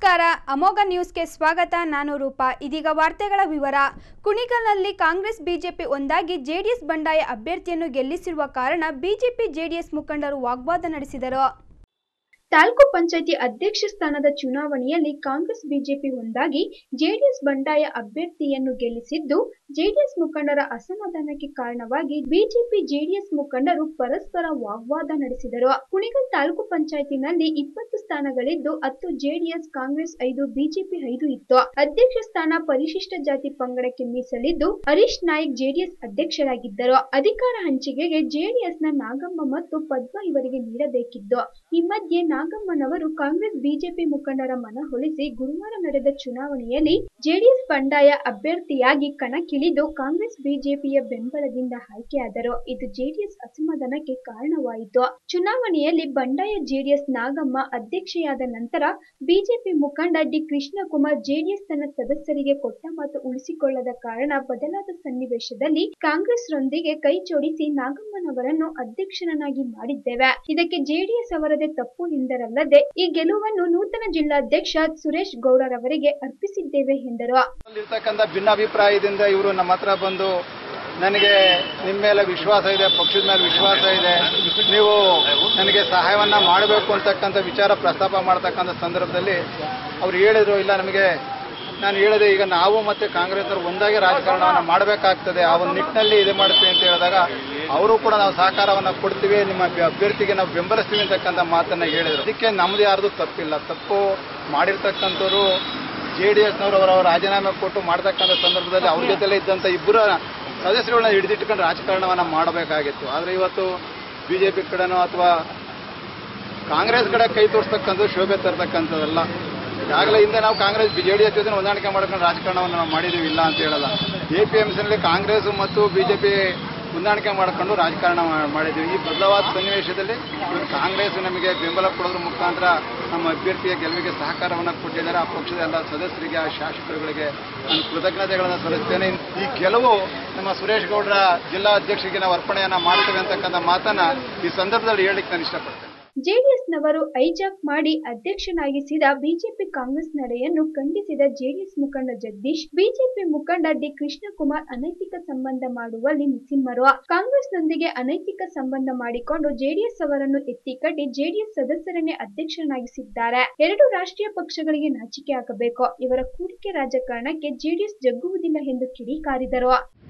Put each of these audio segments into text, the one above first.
ನಮಸ್ಕಾರ ಅಮೋಘ ನ್ಯೂಸ್ಗೆ ಸ್ವಾಗತ ನಾನು ರೂಪಾ ಇದೀಗ ವಾರ್ತೆಗಳ ವಿವರ ಕುಣಿಗಲ್ನಲ್ಲಿ ಕಾಂಗ್ರೆಸ್ ಬಿಜೆಪಿ ಒಂದಾಗಿ ಜೆಡಿಎಸ್ ಬಂಡಾಯ ಅಭ್ಯರ್ಥಿಯನ್ನು ಗೆಲ್ಲಿಸಿರುವ ಕಾರಣ ಬಿಜೆಪಿ ಜೆಡಿಎಸ್ ಮುಖಂಡರು ವಾಗ್ವಾದ ನಡೆಸಿದರು ತಾಲೂಕು ಪಂಚಾಯಿತಿ ಅಧ್ಯಕ್ಷ ಸ್ಥಾನದ ಚುನಾವಣೆಯಲ್ಲಿ ಕಾಂಗ್ರೆಸ್ ಬಿಜೆಪಿ ಒಂದಾಗಿ ಜೆಡಿಎಸ್ ಬಂಡಾಯ ಅಭ್ಯರ್ಥಿಯನ್ನು ಗೆಲ್ಲಿಸಿದ್ದು ಜೆಡಿಎಸ್ ಮುಖಂಡರ ಅಸಮಾಧಾನಕ್ಕೆ ಕಾರಣವಾಗಿ ಬಿಜೆಪಿ ಜೆಡಿಎಸ್ ಮುಖಂಡರು ಪರಸ್ಪರ ವಾಗ್ವಾದ ನಡೆಸಿದರು ಕುಣಿಗಲ್ ತಾಲೂಕು ಪಂಚಾಯತಿನಲ್ಲಿ ಇಪ್ಪತ್ತು ಸ್ಥಾನಗಳಿದ್ದು ಹತ್ತು ಜೆಡಿಎಸ್ ಕಾಂಗ್ರೆಸ್ ಐದು ಬಿಜೆಪಿ ಐದು ಇತ್ತು ಅಧ್ಯಕ್ಷ ಸ್ಥಾನ ಪರಿಶಿಷ್ಟ ಜಾತಿ ಪಂಗಡಕ್ಕೆ ಮೀಸಲಿದ್ದು ಹರೀಶ್ ನಾಯ್ಕ್ ಜೆಡಿಎಸ್ ಅಧ್ಯಕ್ಷರಾಗಿದ್ದರು ಅಧಿಕಾರ ಹಂಚಿಕೆಗೆ ಜೆಡಿಎಸ್ನ ನಾಗಮ್ಮ ಮತ್ತು ಪದ್ಮ ಇವರಿಗೆ ನೀಡಬೇಕಿದ್ದು ಈ ಮಧ್ಯೆ ನಾಗಮ್ಮನವರು ಕಾಂಗ್ರೆಸ್ ಬಿಜೆಪಿ ಮುಖಂಡರ ಮನವೊಲಿಸಿ ಗುರುವಾರ ನಡೆದ ಚುನಾವಣೆಯಲ್ಲಿ ಜೆಡಿಎಸ್ ಬಂಡಾಯ ಅಭ್ಯರ್ಥಿಯಾಗಿ ಕಣಕ್ಕಿಳಿದು ಕಾಂಗ್ರೆಸ್ ಬಿಜೆಪಿಯ ಬೆಂಬಲದಿಂದ ಆಯ್ಕೆಯಾದರು ಇದು ಜೆಡಿಎಸ್ ಅಸಮಾಧಾನಕ್ಕೆ ಕಾರಣವಾಯಿತು ಚುನಾವಣೆಯಲ್ಲಿ ಬಂಡಾಯ ಜೆಡಿಎಸ್ ನಾಗಮ್ಮ ಅಧ್ಯಕ್ಷೆಯಾದ ನಂತರ ಬಿಜೆಪಿ ಮುಖಂಡ ಡಿ ಕೃಷ್ಣಕುಮಾರ್ ಜೆಡಿಎಸ್ ತನ್ನ ಸದಸ್ಯರಿಗೆ ಕೊಟ್ಟ ಮಾತು ಉಳಿಸಿಕೊಳ್ಳದ ಕಾರಣ ಬದಲಾದ ಸನ್ನಿವೇಶದಲ್ಲಿ ಕಾಂಗ್ರೆಸ್ ರೊಂದಿಗೆ ಕೈ ಜೋಡಿಸಿ ನಾಗಮ್ಮನವರನ್ನು ಅಧ್ಯಕ್ಷರನ್ನಾಗಿ ಮಾಡಿದ್ದೇವೆ ಇದಕ್ಕೆ ಜೆಡಿಎಸ್ ಅವರದೇ ತಪ್ಪು ಎಂದರಲ್ಲದೆ ಈ ಗೆಲುವನ್ನು ನೂತನ ಜಿಲ್ಲಾಧ್ಯಕ್ಷ ಸುರೇಶ್ ಗೌಡರವರಿಗೆ ಅರ್ಪಿಸಿದ್ದೇವೆ ಎಂದರು ಇರ್ತಕ್ಕಂಥ ಭಿನ್ನಾಭಿಪ್ರಾಯದಿಂದ ಇವರು ನಮ್ಮ ಹತ್ರ ಬಂದು ನನಗೆ ನಿಮ್ಮ ಮೇಲೆ ವಿಶ್ವಾಸ ಇದೆ ಪಕ್ಷದ ಮೇಲೆ ವಿಶ್ವಾಸ ಇದೆ ನೀವು ನನಗೆ ಸಹಾಯವನ್ನ ಮಾಡಬೇಕು ಅಂತಕ್ಕಂಥ ವಿಚಾರ ಪ್ರಸ್ತಾಪ ಮಾಡ್ತಕ್ಕಂಥ ಸಂದರ್ಭದಲ್ಲಿ ಅವ್ರು ಹೇಳಿದ್ರು ಇಲ್ಲ ನಮಗೆ ನಾನು ಹೇಳಿದೆ ಈಗ ನಾವು ಮತ್ತೆ ಕಾಂಗ್ರೆಸ್ ಅವರು ಒಂದಾಗಿ ರಾಜಕಾರಣವನ್ನು ಮಾಡಬೇಕಾಗ್ತದೆ ಆ ಒಂದು ನಿಟ್ಟಿನಲ್ಲಿ ಇದು ಮಾಡ್ತೀವಿ ಅಂತ ಹೇಳಿದಾಗ ಅವರು ಕೂಡ ನಾವು ಸಹಕಾರವನ್ನು ಕೊಡ್ತೀವಿ ನಿಮ್ಮ ಅಭ್ಯ- ಅಭ್ಯರ್ಥಿಗೆ ನಾವು ಬೆಂಬಲಿಸ್ತೀವಿ ಅಂತಕ್ಕಂಥ ಮಾತನ್ನ ಹೇಳಿದ್ರು ಅದಕ್ಕೆ ನಮ್ದು ಯಾರ್ದು ತಪ್ಪಿಲ್ಲ ತಪ್ಪು ಮಾಡಿರ್ತಕ್ಕಂಥವ್ರು ಜೆ ಡಿ ಎಸ್ನವರು ಅವರ ರಾಜೀನಾಮೆ ಕೊಟ್ಟು ಮಾಡ್ತಕ್ಕಂಥ ಸಂದರ್ಭದಲ್ಲಿ ಅವ್ರ ಜೊತೆಲೇ ಇದ್ದಂಥ ಇಬ್ಬರು ಸದಸ್ಯರುಗಳನ್ನ ಹಿಡಿದಿಟ್ಕೊಂಡು ರಾಜಕಾರಣವನ್ನು ಮಾಡಬೇಕಾಗಿತ್ತು ಆದರೆ ಇವತ್ತು ಬಿ ಜೆ ಪಿ ಕಡೆನೋ ಅಥವಾ ಕಾಂಗ್ರೆಸ್ ಕಡೆ ಕೈ ತೋರಿಸ್ತಕ್ಕಂಥದ್ದು ಶೋಭೆ ತರ್ತಕ್ಕಂಥದ್ದಲ್ಲ ಈಗಾಗಲೇ ಹಿಂದೆ ನಾವು ಕಾಂಗ್ರೆಸ್ ಜೆ ಡಿ ಎಸ್ ಜೊತೆ ಹೊಂದಾಣಿಕೆ ಮಾಡ್ಕೊಂಡು ರಾಜಕಾರಣವನ್ನು ನಾವು ಮಾಡಿದ್ದೀವಿ ಇಲ್ಲ ಅಂತ ಹೇಳಲ್ಲ ಎ ಪಿ ಎಂ ಸಿನಲ್ಲಿ ಕಾಂಗ್ರೆಸ್ ಮತ್ತು ಬಿ ಜೆ ಪಿ ಹೊಂದಾಣಿಕೆ ಮಾಡಿಕೊಂಡು ರಾಜಕಾರಣ ಮಾ- ಮಾಡಿದ್ದೀವಿ ಈ ಬದಲಾವಾದ ಸನ್ನಿವೇಶದಲ್ಲಿ ಇವತ್ತು ಕಾಂಗ್ರೆಸ್ ನಮಗೆ ಬೆಂಬಲ ಕೊಡೋದ್ರ ಮುಖಾಂತರ ನಮ್ಮ ಅಭ್ಯರ್ಥಿಯ ಗೆಲುವಿಗೆ ಸಹಕಾರವನ್ನು ಕೊಟ್ಟಿದ್ದಾರೆ ಆ ಪಕ್ಷದ ಎಲ್ಲ ಸದಸ್ಯರಿಗೆ ಆ ಶಾಸಕರುಗಳಿಗೆ ನಾನು ಕೃತಜ್ಞತೆಗಳನ್ನು ಸಲ್ಲಿಸ್ತೇನೆ ಈ ಗೆಲುವು ನಮ್ಮ ಸುರೇಶ್ ಗೌಡರ ಜಿಲ್ಲಾ ಅಧ್ಯಕ್ಷರಿಗೆ ನಾವು ಅರ್ಪಣೆಯನ್ನ ಮಾಡ್ತೇವೆ ಅಂತಕ್ಕಂಥ ಮಾತನ್ನ ಈ ಸಂದರ್ಭದಲ್ಲಿ ಹೇಳಲಿಕ್ಕೆ ನಾನು ಇಷ್ಟಪಡ್ತೇನೆ ಜೆಡಿಎಸ್ನವರು ಐಜಾಕ್ ಮಾಡಿ ಅಧ್ಯಕ್ಷನಾಗಿಸಿದ ಬಿಜೆಪಿ ಕಾಂಗ್ರೆಸ್ ನಡೆಯನ್ನು ಖಂಡಿಸಿದ ಜೆಡಿಎಸ್ ಮುಖಂಡ ಜಗದೀಶ್ ಬಿಜೆಪಿ ಮುಖಂಡ ಡಿ ಕೃಷ್ಣಕುಮಾರ್ ಅನೈತಿಕ ಸಂಬಂಧ ಮಾಡುವಲ್ಲಿ ನಿಸ್ಸಿಮ್ಮರು ಕಾಂಗ್ರೆಸ್ನೊಂದಿಗೆ ಅನೈತಿಕ ಸಂಬಂಧ ಮಾಡಿಕೊಂಡು ಜೆಡಿಎಸ್ ಅವರನ್ನು ಎತ್ತಿಕಟ್ಟಿ ಜೆಡಿಎಸ್ ಸದಸ್ಯರನ್ನೇ ಅಧ್ಯಕ್ಷನಾಗಿಸಿದ್ದಾರೆ ಎರಡು ರಾಷ್ಟ್ರೀಯ ಪಕ್ಷಗಳಿಗೆ ನಾಚಿಕೆ ಆಗಬೇಕು ಇವರ ಕೂಡಿಕೆ ರಾಜಕಾರಣಕ್ಕೆ ಜೆಡಿಎಸ್ ಜಗ್ಗುವುದಿಲ್ಲ ಎಂದು ಕಿಡಿಕಾರಿದರು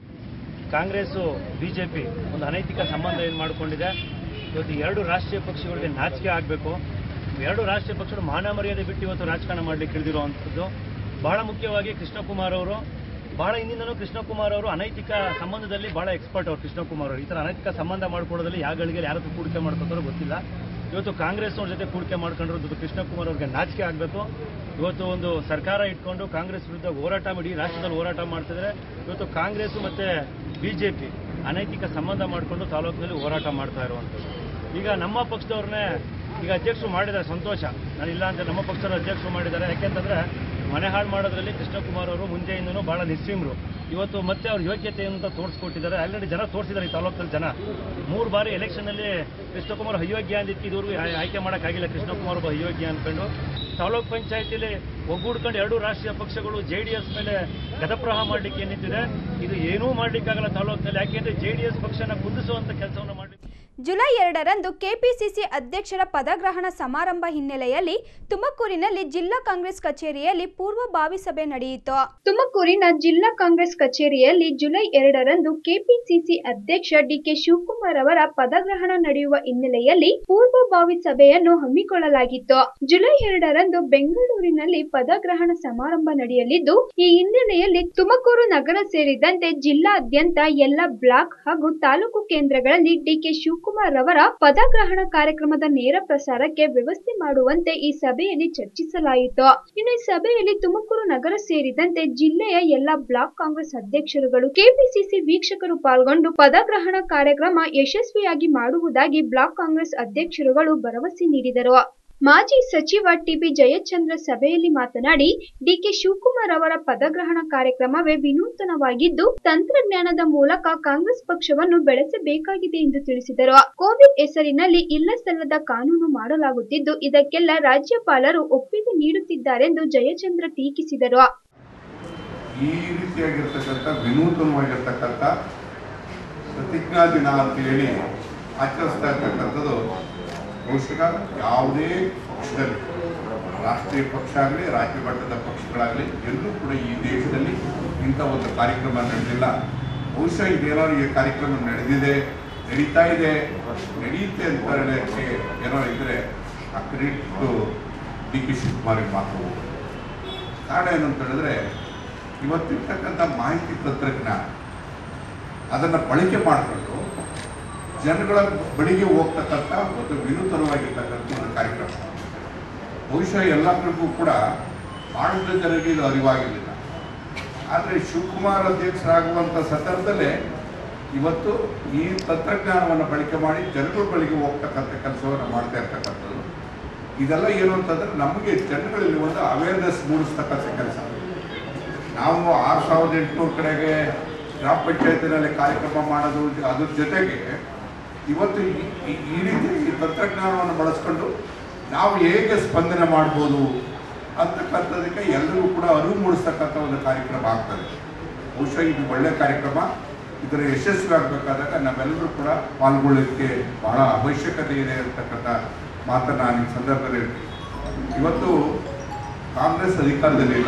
ಕಾಂಗ್ರೆಸ್ಸು ಬಿಜೆಪಿ ಒಂದು ಅನೈತಿಕ ಸಂಬಂಧ ಏನು ಮಾಡಿಕೊಂಡಿದೆ ಇವತ್ತು ಎರಡು ರಾಷ್ಟ್ರೀಯ ಪಕ್ಷಗಳಿಗೆ ನಾಚಿಕೆ ಆಗಬೇಕು ಎರಡು ರಾಷ್ಟ್ರೀಯ ಪಕ್ಷಗಳು ಮಾನ ಮರ್ಯಾದೆ ಬಿಟ್ಟು ಇವತ್ತು ರಾಜಕಾರಣ ಮಾಡಲಿಕ್ಕೆ ಇಳಿದಿರುವಂಥದ್ದು ಬಹಳ ಮುಖ್ಯವಾಗಿ ಕೃಷ್ಣಕುಮಾರ್ ಅವರು ಬಹಳ ಹಿಂದಿನೂ ಕೃಷ್ಣಕುಮಾರ್ ಅವರು ಅನೈತಿಕ ಸಂಬಂಧದಲ್ಲಿ ಬಹಳ ಎಕ್ಸ್ಪರ್ಟ್ ಅವರು ಕೃಷ್ಣಕುಮಾರ್ ಅವರು ಈ ಥರ ಅನೈತಿಕ ಸಂಬಂಧ ಮಾಡ್ಕೊಳ್ಳೋದ್ರಲ್ಲಿ ಯಾವ ಗಳಿಗೆ ಯಾರ ಹತ್ರ ಕೂಡಿಕೆ ಮಾಡ್ಕೊತಾರೋ ಗೊತ್ತಿಲ್ಲ ಇವತ್ತು ಕಾಂಗ್ರೆಸ್ ಅವ್ರ ಜೊತೆ ಕೂಡಿಕೆ ಮಾಡ್ಕೊಂಡಿರೋದು ಕೃಷ್ಣಕುಮಾರ್ ಅವ್ರಿಗೆ ನಾಚಿಕೆ ಆಗಬೇಕು ಇವತ್ತು ಒಂದು ಸರ್ಕಾರ ಇಟ್ಕೊಂಡು ಕಾಂಗ್ರೆಸ್ ವಿರುದ್ಧ ಹೋರಾಟ ಮಾಡಿ ಇಡೀ ರಾಷ್ಟ್ರದಲ್ಲಿ ಹೋರಾಟ ಮಾಡ್ತಿದ್ರೆ ಇವತ್ತು ಕಾಂಗ್ರೆಸ್ ಮತ್ತೆ ಬಿಜೆಪಿ ಅನೈತಿಕ ಸಂಬಂಧ ಮಾಡಿಕೊಂಡು ತಾಲೂಕಿನಲ್ಲಿ ಹೋರಾಟ ಮಾಡ್ತಾ ಇರುವಂಥದ್ದು ಈಗ ನಮ್ಮ ಪಕ್ಷದವ್ರನ್ನೇ ಈಗ ಅಧ್ಯಕ್ಷರು ಮಾಡಿದ್ದಾರೆ ಸಂತೋಷ ನಾನು ಇಲ್ಲ ಅಂತ ನಮ್ಮ ಪಕ್ಷದ ಅಧ್ಯಕ್ಷರು ಮಾಡಿದ್ದಾರೆ ಯಾಕೆಂತಂದ್ರೆ ಮನೆ ಹಾಳು ಮಾಡೋದ್ರಲ್ಲಿ ಕೃಷ್ಣಕುಮಾರ್ ಅವರು ಮುಂಚೆಯಿಂದನೂ ಬಹಳ ನಿಸ್ಸೀಮ್ರು ಇವತ್ತು ಮತ್ತೆ ಅವ್ರ ಯೋಗ್ಯತೆಯನ್ನು ತೋರಿಸ್ಕೊಟ್ಟಿದ್ದಾರೆ ಆಲ್ರೆಡಿ ಜನ ತೋರಿಸಿದ್ದಾರೆ ಈ ತಾಲೂಕಲ್ಲಿ ಜನ ಮೂರು ಬಾರಿ ಎಲೆಕ್ಷನ್ನಲ್ಲಿ ಕೃಷ್ಣಕುಮಾರ್ ಅಯೋಗ್ಯ ಅಂದಿತ್ತು ಇದುವರೆಗೂ ಆಯ್- ಆಯ್ಕೆ ಮಾಡೋಕ್ಕಾಗಿಲ್ಲ ಕೃಷ್ಣಕುಮಾರ್ ಒಬ್ಬ ಅಯೋಗ್ಯ ಅಂದ್ಕೊಂಡು ತಾಲೂಕ್ ಪಂಚಾಯತಿಲಿ ಒಗ್ಗೂಡ್ಕೊಂಡು ಎರಡು ರಾಷ್ಟ್ರೀಯ ಪಕ್ಷಗಳು ಜೆ ಡಿ ಎಸ್ ಮೇಲೆ ಗತಪ್ರಹ ಮಾಡಲಿಕ್ಕೆ ನಿಂತಿದೆ ಇದು ಏನೂ ಮಾಡಲಿಕ್ಕಾಗಲ್ಲ ತಾಲೂಕಿನಲ್ಲಿ ಯಾಕೆಂದ್ರೆ ಜೆ ಡಿ ಎಸ್ ಪಕ್ಷನ ಕುಂದಿಸುವಂತ ಕೆಲಸವನ್ನು ಮಾಡಲಿಕ್ಕೆ ಜುಲೈ ಎರಡರಂದು ಕೆಪಿಸಿಸಿ ಅಧ್ಯಕ್ಷರ ಪದಗ್ರಹಣ ಸಮಾರಂಭ ಹಿನ್ನೆಲೆಯಲ್ಲಿ ತುಮಕೂರಿನಲ್ಲಿ ಜಿಲ್ಲಾ ಕಾಂಗ್ರೆಸ್ ಕಚೇರಿಯಲ್ಲಿ ಪೂರ್ವಭಾವಿ ಸಭೆ ನಡೆಯಿತು ತುಮಕೂರಿನ ಜಿಲ್ಲಾ ಕಾಂಗ್ರೆಸ್ ಕಚೇರಿಯಲ್ಲಿ ಜುಲೈ ಎರಡರಂದು ಕೆಪಿಸಿಸಿ ಅಧ್ಯಕ್ಷ ಡಿಕೆ ಶಿವಕುಮಾರ್ ಅವರ ಪದಗ್ರಹಣ ನಡೆಯುವ ಹಿನ್ನೆಲೆಯಲ್ಲಿ ಪೂರ್ವಭಾವಿ ಸಭೆಯನ್ನು ಹಮ್ಮಿಕೊಳ್ಳಲಾಗಿತ್ತು ಜುಲೈ ಎರಡರಂದು ಬೆಂಗಳೂರಿನಲ್ಲಿ ಪದಗ್ರಹಣ ಸಮಾರಂಭ ನಡೆಯಲಿದ್ದು ಈ ಹಿನ್ನೆಲೆಯಲ್ಲಿ ತುಮಕೂರು ನಗರ ಸೇರಿದಂತೆ ಜಿಲ್ಲಾದ್ಯಂತ ಎಲ್ಲ ಬ್ಲಾಕ್ ಹಾಗೂ ತಾಲೂಕು ಕೇಂದ್ರಗಳಲ್ಲಿ ಡಿಕೆ ಶಿವಕುಮಾರ್ ಅವರ ಪದಗ್ರಹಣ ಕಾರ್ಯಕ್ರಮದ ನೇರ ಪ್ರಸಾರಕ್ಕೆ ವ್ಯವಸ್ಥೆ ಮಾಡುವಂತೆ ಈ ಸಭೆಯಲ್ಲಿ ಚರ್ಚಿಸಲಾಯಿತು ಇನ್ನು ಈ ಸಭೆಯಲ್ಲಿ ತುಮಕೂರು ನಗರ ಸೇರಿದಂತೆ ಜಿಲ್ಲೆಯ ಎಲ್ಲ ಬ್ಲಾಕ್ ಕಾಂಗ್ರೆಸ್ ಅಧ್ಯಕ್ಷರುಗಳು ಕೆಪಿಸಿಸಿ ವೀಕ್ಷಕರು ಪಾಲ್ಗೊಂಡು ಪದಗ್ರಹಣ ಕಾರ್ಯಕ್ರಮ ಯಶಸ್ವಿಯಾಗಿ ಮಾಡುವುದಾಗಿ ಬ್ಲಾಕ್ ಕಾಂಗ್ರೆಸ್ ಅಧ್ಯಕ್ಷರುಗಳು ಭರವಸೆ ನೀಡಿದರು ಮಾಜಿ ಸಚಿವ ಟಿಬಿ ಜಯಚಂದ್ರ ಸಭೆಯಲ್ಲಿ ಮಾತನಾಡಿ ಡಿಕೆ ಶಿವಕುಮಾರ್ ಅವರ ಪದಗ್ರಹಣ ಕಾರ್ಯಕ್ರಮವೇ ವಿನೂತನವಾಗಿದ್ದು ತಂತ್ರಜ್ಞಾನದ ಮೂಲಕ ಕಾಂಗ್ರೆಸ್ ಪಕ್ಷವನ್ನು ಬೆಳೆಸಬೇಕಾಗಿದೆ ಎಂದು ತಿಳಿಸಿದರು ಕೋವಿಡ್ ಹೆಸರಿನಲ್ಲಿ ಇಲ್ಲಸಲ್ಲದ ಕಾನೂನು ಮಾಡಲಾಗುತ್ತಿದ್ದು ಇದಕ್ಕೆಲ್ಲ ರಾಜ್ಯಪಾಲರು ಒಪ್ಪಿಗೆ ನೀಡುತ್ತಿದ್ದಾರೆಂದು ಜಯಚಂದ್ರ ಟೀಕಿಸಿದರು ಈ ರೀತಿಯಾಗಿರ್ತಕ್ಕಂಥ ವಿನೂತನವಾಗಿರ್ತಕ್ಕಂಥ ಪ್ರತಿಜ್ಞಾ ದಿನ ಅಂತ ಹೇಳಿ ಆಚರಿಸ್ತಾ ಇರ್ತಕ್ಕಂಥದ್ದು ಬಹುಶಃ ಯಾವುದೇ ಪಕ್ಷದಲ್ಲಿ ರಾಷ್ಟ್ರೀಯ ಪಕ್ಷ ಆಗಲಿ ರಾಜ್ಯ ಮಟ್ಟದ ಪಕ್ಷಗಳಾಗಲಿ ಎಲ್ಲೂ ಕೂಡ ಈ ದೇಶದಲ್ಲಿ ಇಂಥ ಒಂದು ಕಾರ್ಯಕ್ರಮ ನಡೆದಿಲ್ಲ ಬಹುಶಃ ಇದೇನಾದ್ರು ಈ ಕಾರ್ಯಕ್ರಮ ನಡೆದಿದೆ ನಡೀತಾ ಇದೆ ನಡೆಯುತ್ತೆ ಅಂತ ಹೇಳಕ್ಕೆ ಏನೋ ಇದ್ರೆ ಆ ಕ್ರೆಡಿಟ್ ಡಿ ಕೆ ಶಿವಕುಮಾರಿಗೆ ಮಾತ್ರ ಹೋಗುತ್ತೆ. ಕಾರಣ ಏನಂತ ಹೇಳಿದ್ರೆ ಇವತ್ತಿರ್ತಕ್ಕಂಥ ಮಾಹಿತಿ ತಂತ್ರಜ್ಞಾನ ಅದನ್ನು ಬಳಕೆ ಮಾಡಿಕೊಂಡು ಜನಗಳ ಬಳಿಗೆ ಹೋಗ್ತಕ್ಕಂಥ ಒಂದು ವಿನೂತನವಾಗಿರ್ತಕ್ಕಂಥ ಒಂದು ಕಾರ್ಯಕ್ರಮ ಬಹುಶಃ ಎಲ್ಲರಿಗೂ ಕೂಡ ಮಾಡಿದ ಜನರಿಗೆ ಇದು ಅರಿವಾಗಿರಲಿಲ್ಲ ಆದರೆ ಶಿವಕುಮಾರ್ ಅಧ್ಯಕ್ಷರಾಗುವಂಥ ಸಂದರ್ಭದಲ್ಲೇ ಇವತ್ತು ಈ ತಂತ್ರಜ್ಞಾನವನ್ನು ಬಳಕೆ ಮಾಡಿ ಜನಗಳ ಬಳಿಗೆ ಹೋಗ್ತಕ್ಕಂಥ ಕೆಲಸವನ್ನು ಮಾಡ್ತಾ ಇರ್ತಕ್ಕಂಥದ್ದು ಇದೆಲ್ಲ ಏನು ಅಂತಂದ್ರೆ ನಮಗೆ ಜನಗಳಲ್ಲಿ ಒಂದು ಅವೇರ್ನೆಸ್ ಮೂಡಿಸ್ತಕ್ಕಂಥ ಕೆಲಸ ನಾವು ಆರು ಸಾವಿರದ ಎಂಟುನೂರು ಕಡೆಗೆ ಗ್ರಾಮ ಪಂಚಾಯತಿನಲ್ಲಿ ಕಾರ್ಯಕ್ರಮ ಮಾಡೋದು ಅದ್ರ ಜೊತೆಗೆ ಇವತ್ತು ಈ- ಈ- ಈ ರೀತಿ ಈ ತಂತ್ರಜ್ಞಾನವನ್ನು ಬಳಸ್ಕೊಂಡು ನಾವು ಹೇಗೆ ಸ್ಪಂದನೆ ಮಾಡ್ಬೋದು ಅಂತಕ್ಕಂಥದಕ್ಕೆ ಎಲ್ಲರಿಗೂ ಕೂಡ ಅರಿವು ಮೂಡಿಸ್ತಕ್ಕಂಥ ಒಂದು ಕಾರ್ಯಕ್ರಮ ಆಗ್ತದೆ ಬಹುಶಃ ಇದು ಒಳ್ಳೆ ಕಾರ್ಯಕ್ರಮ ಇದರ ಯಶಸ್ವಿ ಆಗಬೇಕಾದಾಗ ನಾವೆಲ್ಲರೂ ಕೂಡ ಪಾಲ್ಗೊಳ್ಳಲಿಕ್ಕೆ ಬಹಳ ಅವಶ್ಯಕತೆ ಇದೆ ಅಂತಕ್ಕಂಥ ಮಾತನ್ನು ನಾನು ಈ ಸಂದರ್ಭದಲ್ಲಿ ಹೇಳ್ತೀನಿ ಇವತ್ತು ಕಾಂಗ್ರೆಸ್ ಅಧಿಕಾರದಲ್ಲಿಲ್ಲ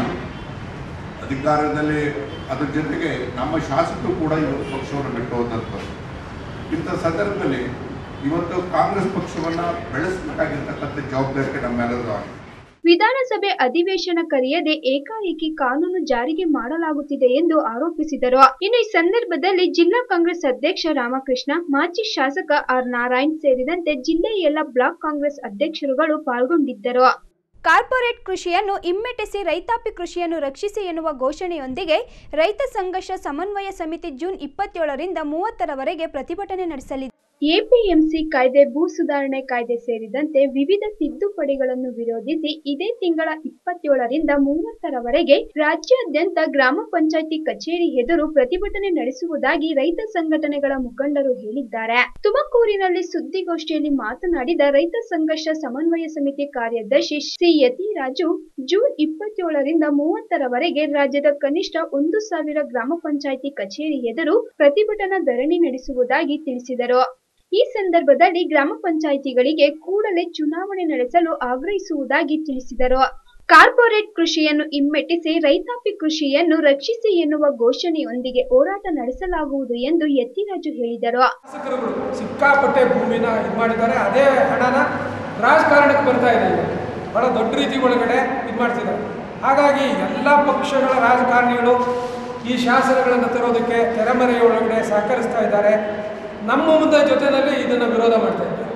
ಅಧಿಕಾರದಲ್ಲಿ ಅದ್ರ ಜೊತೆಗೆ ನಮ್ಮ ಶಾಸಕರು ಕೂಡ ಇವತ್ತು ಪಕ್ಷವನ್ನು ಬಿಟ್ಟು ಹೋದಂಥದ್ದು ಇಂಥ ಸಂದರ್ಭದಲ್ಲಿ ಇವತ್ತು ಕಾಂಗ್ರೆಸ್ ಪಕ್ಷವನ್ನು ಬೆಳೆಸಬೇಕಾಗಿರ್ತಕ್ಕಂಥ ಜವಾಬ್ದಾರಿ ನಮ್ಮೆಲ್ಲರೂ ಆಗಿದೆ ವಿಧಾನಸಭೆ ಅಧಿವೇಶನ ಕರೆಯದೆ ಏಕಾಏಕಿ ಕಾನೂನು ಜಾರಿಗೆ ಮಾಡಲಾಗುತ್ತಿದೆ ಎಂದು ಆರೋಪಿಸಿದರು ಇನ್ನು ಈ ಸಂದರ್ಭದಲ್ಲಿ ಜಿಲ್ಲಾ ಕಾಂಗ್ರೆಸ್ ಅಧ್ಯಕ್ಷ ರಾಮಕೃಷ್ಣ ಮಾಜಿ ಶಾಸಕ ಆರ್ ನಾರಾಯಣ್ ಸೇರಿದಂತೆ ಜಿಲ್ಲೆಯ ಎಲ್ಲ ಬ್ಲಾಕ್ ಕಾಂಗ್ರೆಸ್ ಅಧ್ಯಕ್ಷರುಗಳು ಪಾಲ್ಗೊಂಡಿದ್ದರು ಕಾರ್ಪೊರೇಟ್ ಕೃಷಿಯನ್ನು ಹಿಮ್ಮೆಟ್ಟಿಸಿ ರೈತಾಪಿ ಕೃಷಿಯನ್ನು ರಕ್ಷಿಸಿ ಎನ್ನುವ ಘೋಷಣೆಯೊಂದಿಗೆ ರೈತ ಸಂಘರ್ಷ ಸಮನ್ವಯ ಸಮಿತಿ ಜೂನ್ ಇಪ್ಪತ್ತೇಳರಿಂದ ಮೂವತ್ತರವರೆಗೆ ಪ್ರತಿಭಟನೆ ನಡೆಸಲಿದೆ ಎಪಿಎಂಸಿ ಕಾಯ್ದೆ ಭೂ ಸುಧಾರಣೆ ಕಾಯ್ದೆ ಸೇರಿದಂತೆ ವಿವಿಧ ತಿದ್ದುಪಡಿಗಳನ್ನು ವಿರೋಧಿಸಿ ಇದೇ ತಿಂಗಳ ಇಪ್ಪತ್ತೇಳರಿಂದ ಮೂವತ್ತರವರೆಗೆ ರಾಜ್ಯಾದ್ಯಂತ ಗ್ರಾಮ ಪಂಚಾಯಿತಿ ಕಚೇರಿ ಎದುರು ಪ್ರತಿಭಟನೆ ನಡೆಸುವುದಾಗಿ ರೈತ ಸಂಘಟನೆಗಳ ಮುಖಂಡರು ಹೇಳಿದ್ದಾರೆ ತುಮಕೂರಿನಲ್ಲಿ ಸುದ್ದಿಗೋಷ್ಠಿಯಲ್ಲಿ ಮಾತನಾಡಿದ ರೈತ ಸಂಘರ್ಷ ಸಮನ್ವಯ ಸಮಿತಿ ಕಾರ್ಯದರ್ಶಿ ಸಿ ಯತಿರಾಜು ಜೂನ್ ಇಪ್ಪತ್ತೇಳರಿಂದ ಮೂವತ್ತರವರೆಗೆ ರಾಜ್ಯದ ಕನಿಷ್ಠ ಒಂದು ಸಾವಿರ ಗ್ರಾಮ ಪಂಚಾಯಿತಿ ಕಚೇರಿ ಎದುರು ಪ್ರತಿಭಟನಾ ಧರಣಿ ನಡೆಸುವುದಾಗಿ ತಿಳಿಸಿದರು ಈ ಸಂದರ್ಭದಲ್ಲಿ ಗ್ರಾಮ ಪಂಚಾಯಿತಿಗಳಿಗೆ ಕೂಡಲೇ ಚುನಾವಣೆ ನಡೆಸಲು ಆಗ್ರಹಿಸುವುದಾಗಿ ತಿಳಿಸಿದರು ಕಾರ್ಪೊರೇಟ್ ಕೃಷಿಯನ್ನು ಹಿಮ್ಮೆಟ್ಟಿಸಿ ರೈತಾಪಿ ಕೃಷಿಯನ್ನು ರಕ್ಷಿಸಿ ಎನ್ನುವ ಘೋಷಣೆಯೊಂದಿಗೆ ಹೋರಾಟ ನಡೆಸಲಾಗುವುದು ಎಂದು ಯತಿರಾಜು ಹೇಳಿದರು ಶಾಸಕರುಗಳು ಸಿಕ್ಕಾಪಟ್ಟೆ ಭೂಮಿನ ಇದು ಮಾಡಿದ್ದಾರೆ ಅದೇ ಹಣನ ರಾಜಕಾರಣಕ್ಕೆ ಬರ್ತಾ ಇದೆ ಈಗ ಬಹಳ ದೊಡ್ಡ ರೀತಿ ಒಳಗಡೆ ಇದು ಮಾಡ್ತಿದ್ದಾರೆ ಹಾಗಾಗಿ ಎಲ್ಲ ಪಕ್ಷಗಳ ರಾಜಕಾರಣಿಗಳು ಈ ಶಾಸನಗಳನ್ನು ತರೋದಕ್ಕೆ ತೆರೆಮರೆಯ ಒಳಗಡೆ ಸಹಕರಿಸ್ತಾ ಇದ್ದಾರೆ ನಮ್ಮ ಮುಂದೆ ಜೊತೆಯಲ್ಲಿ ಇದನ್ನು ವಿರೋಧ ಮಾಡ್ತಾ ಇದ್ದಾರೆ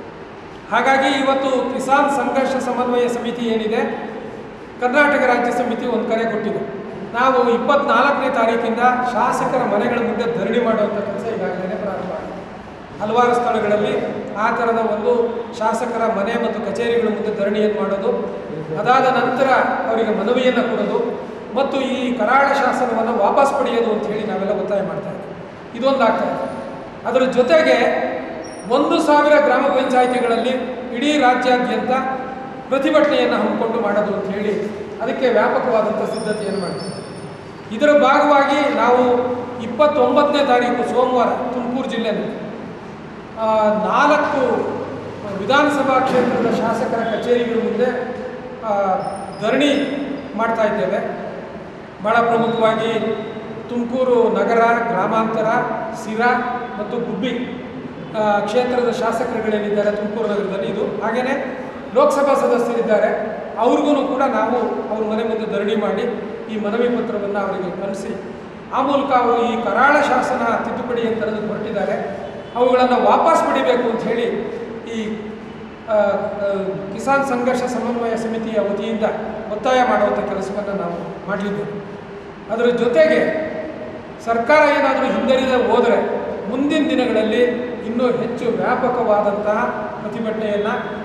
ಹಾಗಾಗಿ ಇವತ್ತು ಕಿಸಾನ್ ಸಂಘರ್ಷ ಸಮನ್ವಯ ಸಮಿತಿ ಏನಿದೆ ಕರ್ನಾಟಕ ರಾಜ್ಯ ಸಮಿತಿ ಒಂದು ಕರೆ ಕೊಟ್ಟಿದೆ ನಾವು ಇಪ್ಪತ್ನಾಲ್ಕನೇ ತಾರೀಕಿಂದ ಶಾಸಕರ ಮನೆಗಳ ಮುಂದೆ ಧರಣಿ ಮಾಡುವಂಥ ಕೆಲಸ ಈಗಾಗಲೇ ಪ್ರಾರಂಭ ಆಗಿದೆ ಹಲವಾರು ಸ್ಥಳಗಳಲ್ಲಿ ಆ ಥರದ ಒಂದು ಶಾಸಕರ ಮನೆ ಮತ್ತು ಕಚೇರಿಗಳ ಮುಂದೆ ಧರಣಿಯನ್ನು ಮಾಡೋದು ಅದಾದ ನಂತರ ಅವರಿಗೆ ಮನವಿಯನ್ನು ಕೊಡೋದು ಮತ್ತು ಈ ಕರಾಳ ಶಾಸನವನ್ನು ವಾಪಸ್ ಪಡೆಯೋದು ಅಂತ ಹೇಳಿ ನಾವೆಲ್ಲ ಒತ್ತಾಯ ಮಾಡ್ತಾ ಇದ್ದೀವಿ ಇದೊಂದು ಆಗ್ತಾ ಇದೆ ಅದರ ಜೊತೆಗೆ ಒಂದು ಸಾವಿರ ಗ್ರಾಮ ಪಂಚಾಯಿತಿಗಳಲ್ಲಿ ಇಡೀ ರಾಜ್ಯಾದ್ಯಂತ ಪ್ರತಿಭಟನೆಯನ್ನು ಹಮ್ಮಿಕೊಂಡು ಮಾಡೋದು ಅಂತ ಹೇಳಿ ಅದಕ್ಕೆ ವ್ಯಾಪಕವಾದಂಥ ಸಿದ್ಧತೆಯನ್ನು ಮಾಡ್ತೀವಿ ಇದರ ಭಾಗವಾಗಿ ನಾವು ಇಪ್ಪತ್ತೊಂಬತ್ತನೇ ತಾರೀಕು ಸೋಮವಾರ ತುಮಕೂರು ಜಿಲ್ಲೆಯಲ್ಲಿ ಆ, ನಾಲ್ಕು ವಿಧಾನಸಭಾ ಕ್ಷೇತ್ರದ ಶಾಸಕರ ಕಚೇರಿಗಳ ಮುಂದೆ ಆ, ಧರಣಿ ಮಾಡ್ತಾ ಇದ್ದೇವೆ ಭಾಳ ಪ್ರಮುಖವಾಗಿ ತುಮಕೂರು ನಗರ ಗ್ರಾಮಾಂತರ ಸಿರಾ ಮತ್ತು ಗುಬ್ಬಿ ಆ, ಕ್ಷೇತ್ರದ ಶಾಸಕರುಗಳೇನಿದ್ದಾರೆ ತುಮಕೂರು ನಗರದಲ್ಲಿ ಇದು ಹಾಗೆಯೇ ಲೋಕಸಭಾ ಸದಸ್ಯರಿದ್ದಾರೆ ಅವ್ರಿಗೂ ಕೂಡ ನಾವು ಅವ್ರ ಮನೆ ಮುಂದೆ ಧರಣಿ ಮಾಡಿ ಈ ಮನವಿ ಪತ್ರವನ್ನು ಅವರಿಗೆ ಕಳಿಸಿ ಆ ಮೂಲಕ ಅವರು ಈ ಕರಾಳ ಶಾಸನ ತಿದ್ದುಪಡಿ ಅಂತ ಅನ್ನೋದಕ್ಕೆ ಹೊರಟಿದ್ದಾರೆ ಅವುಗಳನ್ನು ವಾಪಸ್ ಪಡಿಬೇಕು ಅಂತ ಹೇಳಿ ಈ ಆ, ಆ, ಕಿಸಾನ್ ಸಂಘರ್ಷ ಸಮನ್ವಯ ಸಮಿತಿಯ ವತಿಯಿಂದ ಒತ್ತಾಯ ಮಾಡುವಂಥ ಕೆಲಸವನ್ನು ನಾವು ಮಾಡಲಿದ್ದೇವೆ ಅದರ ಜೊತೆಗೆ ಸರ್ಕಾರ ಏನಾದರೂ ಹಿಂದರಿದೆ ಹೋದರೆ ಮುಂದಿನ ದಿನಗಳಲ್ಲಿ ಇನ್ನೂ ಹೆಚ್ಚು ವ್ಯಾಪಕವಾದಂತಹ ಪ್ರತಿಭಟನೆಯನ್ನು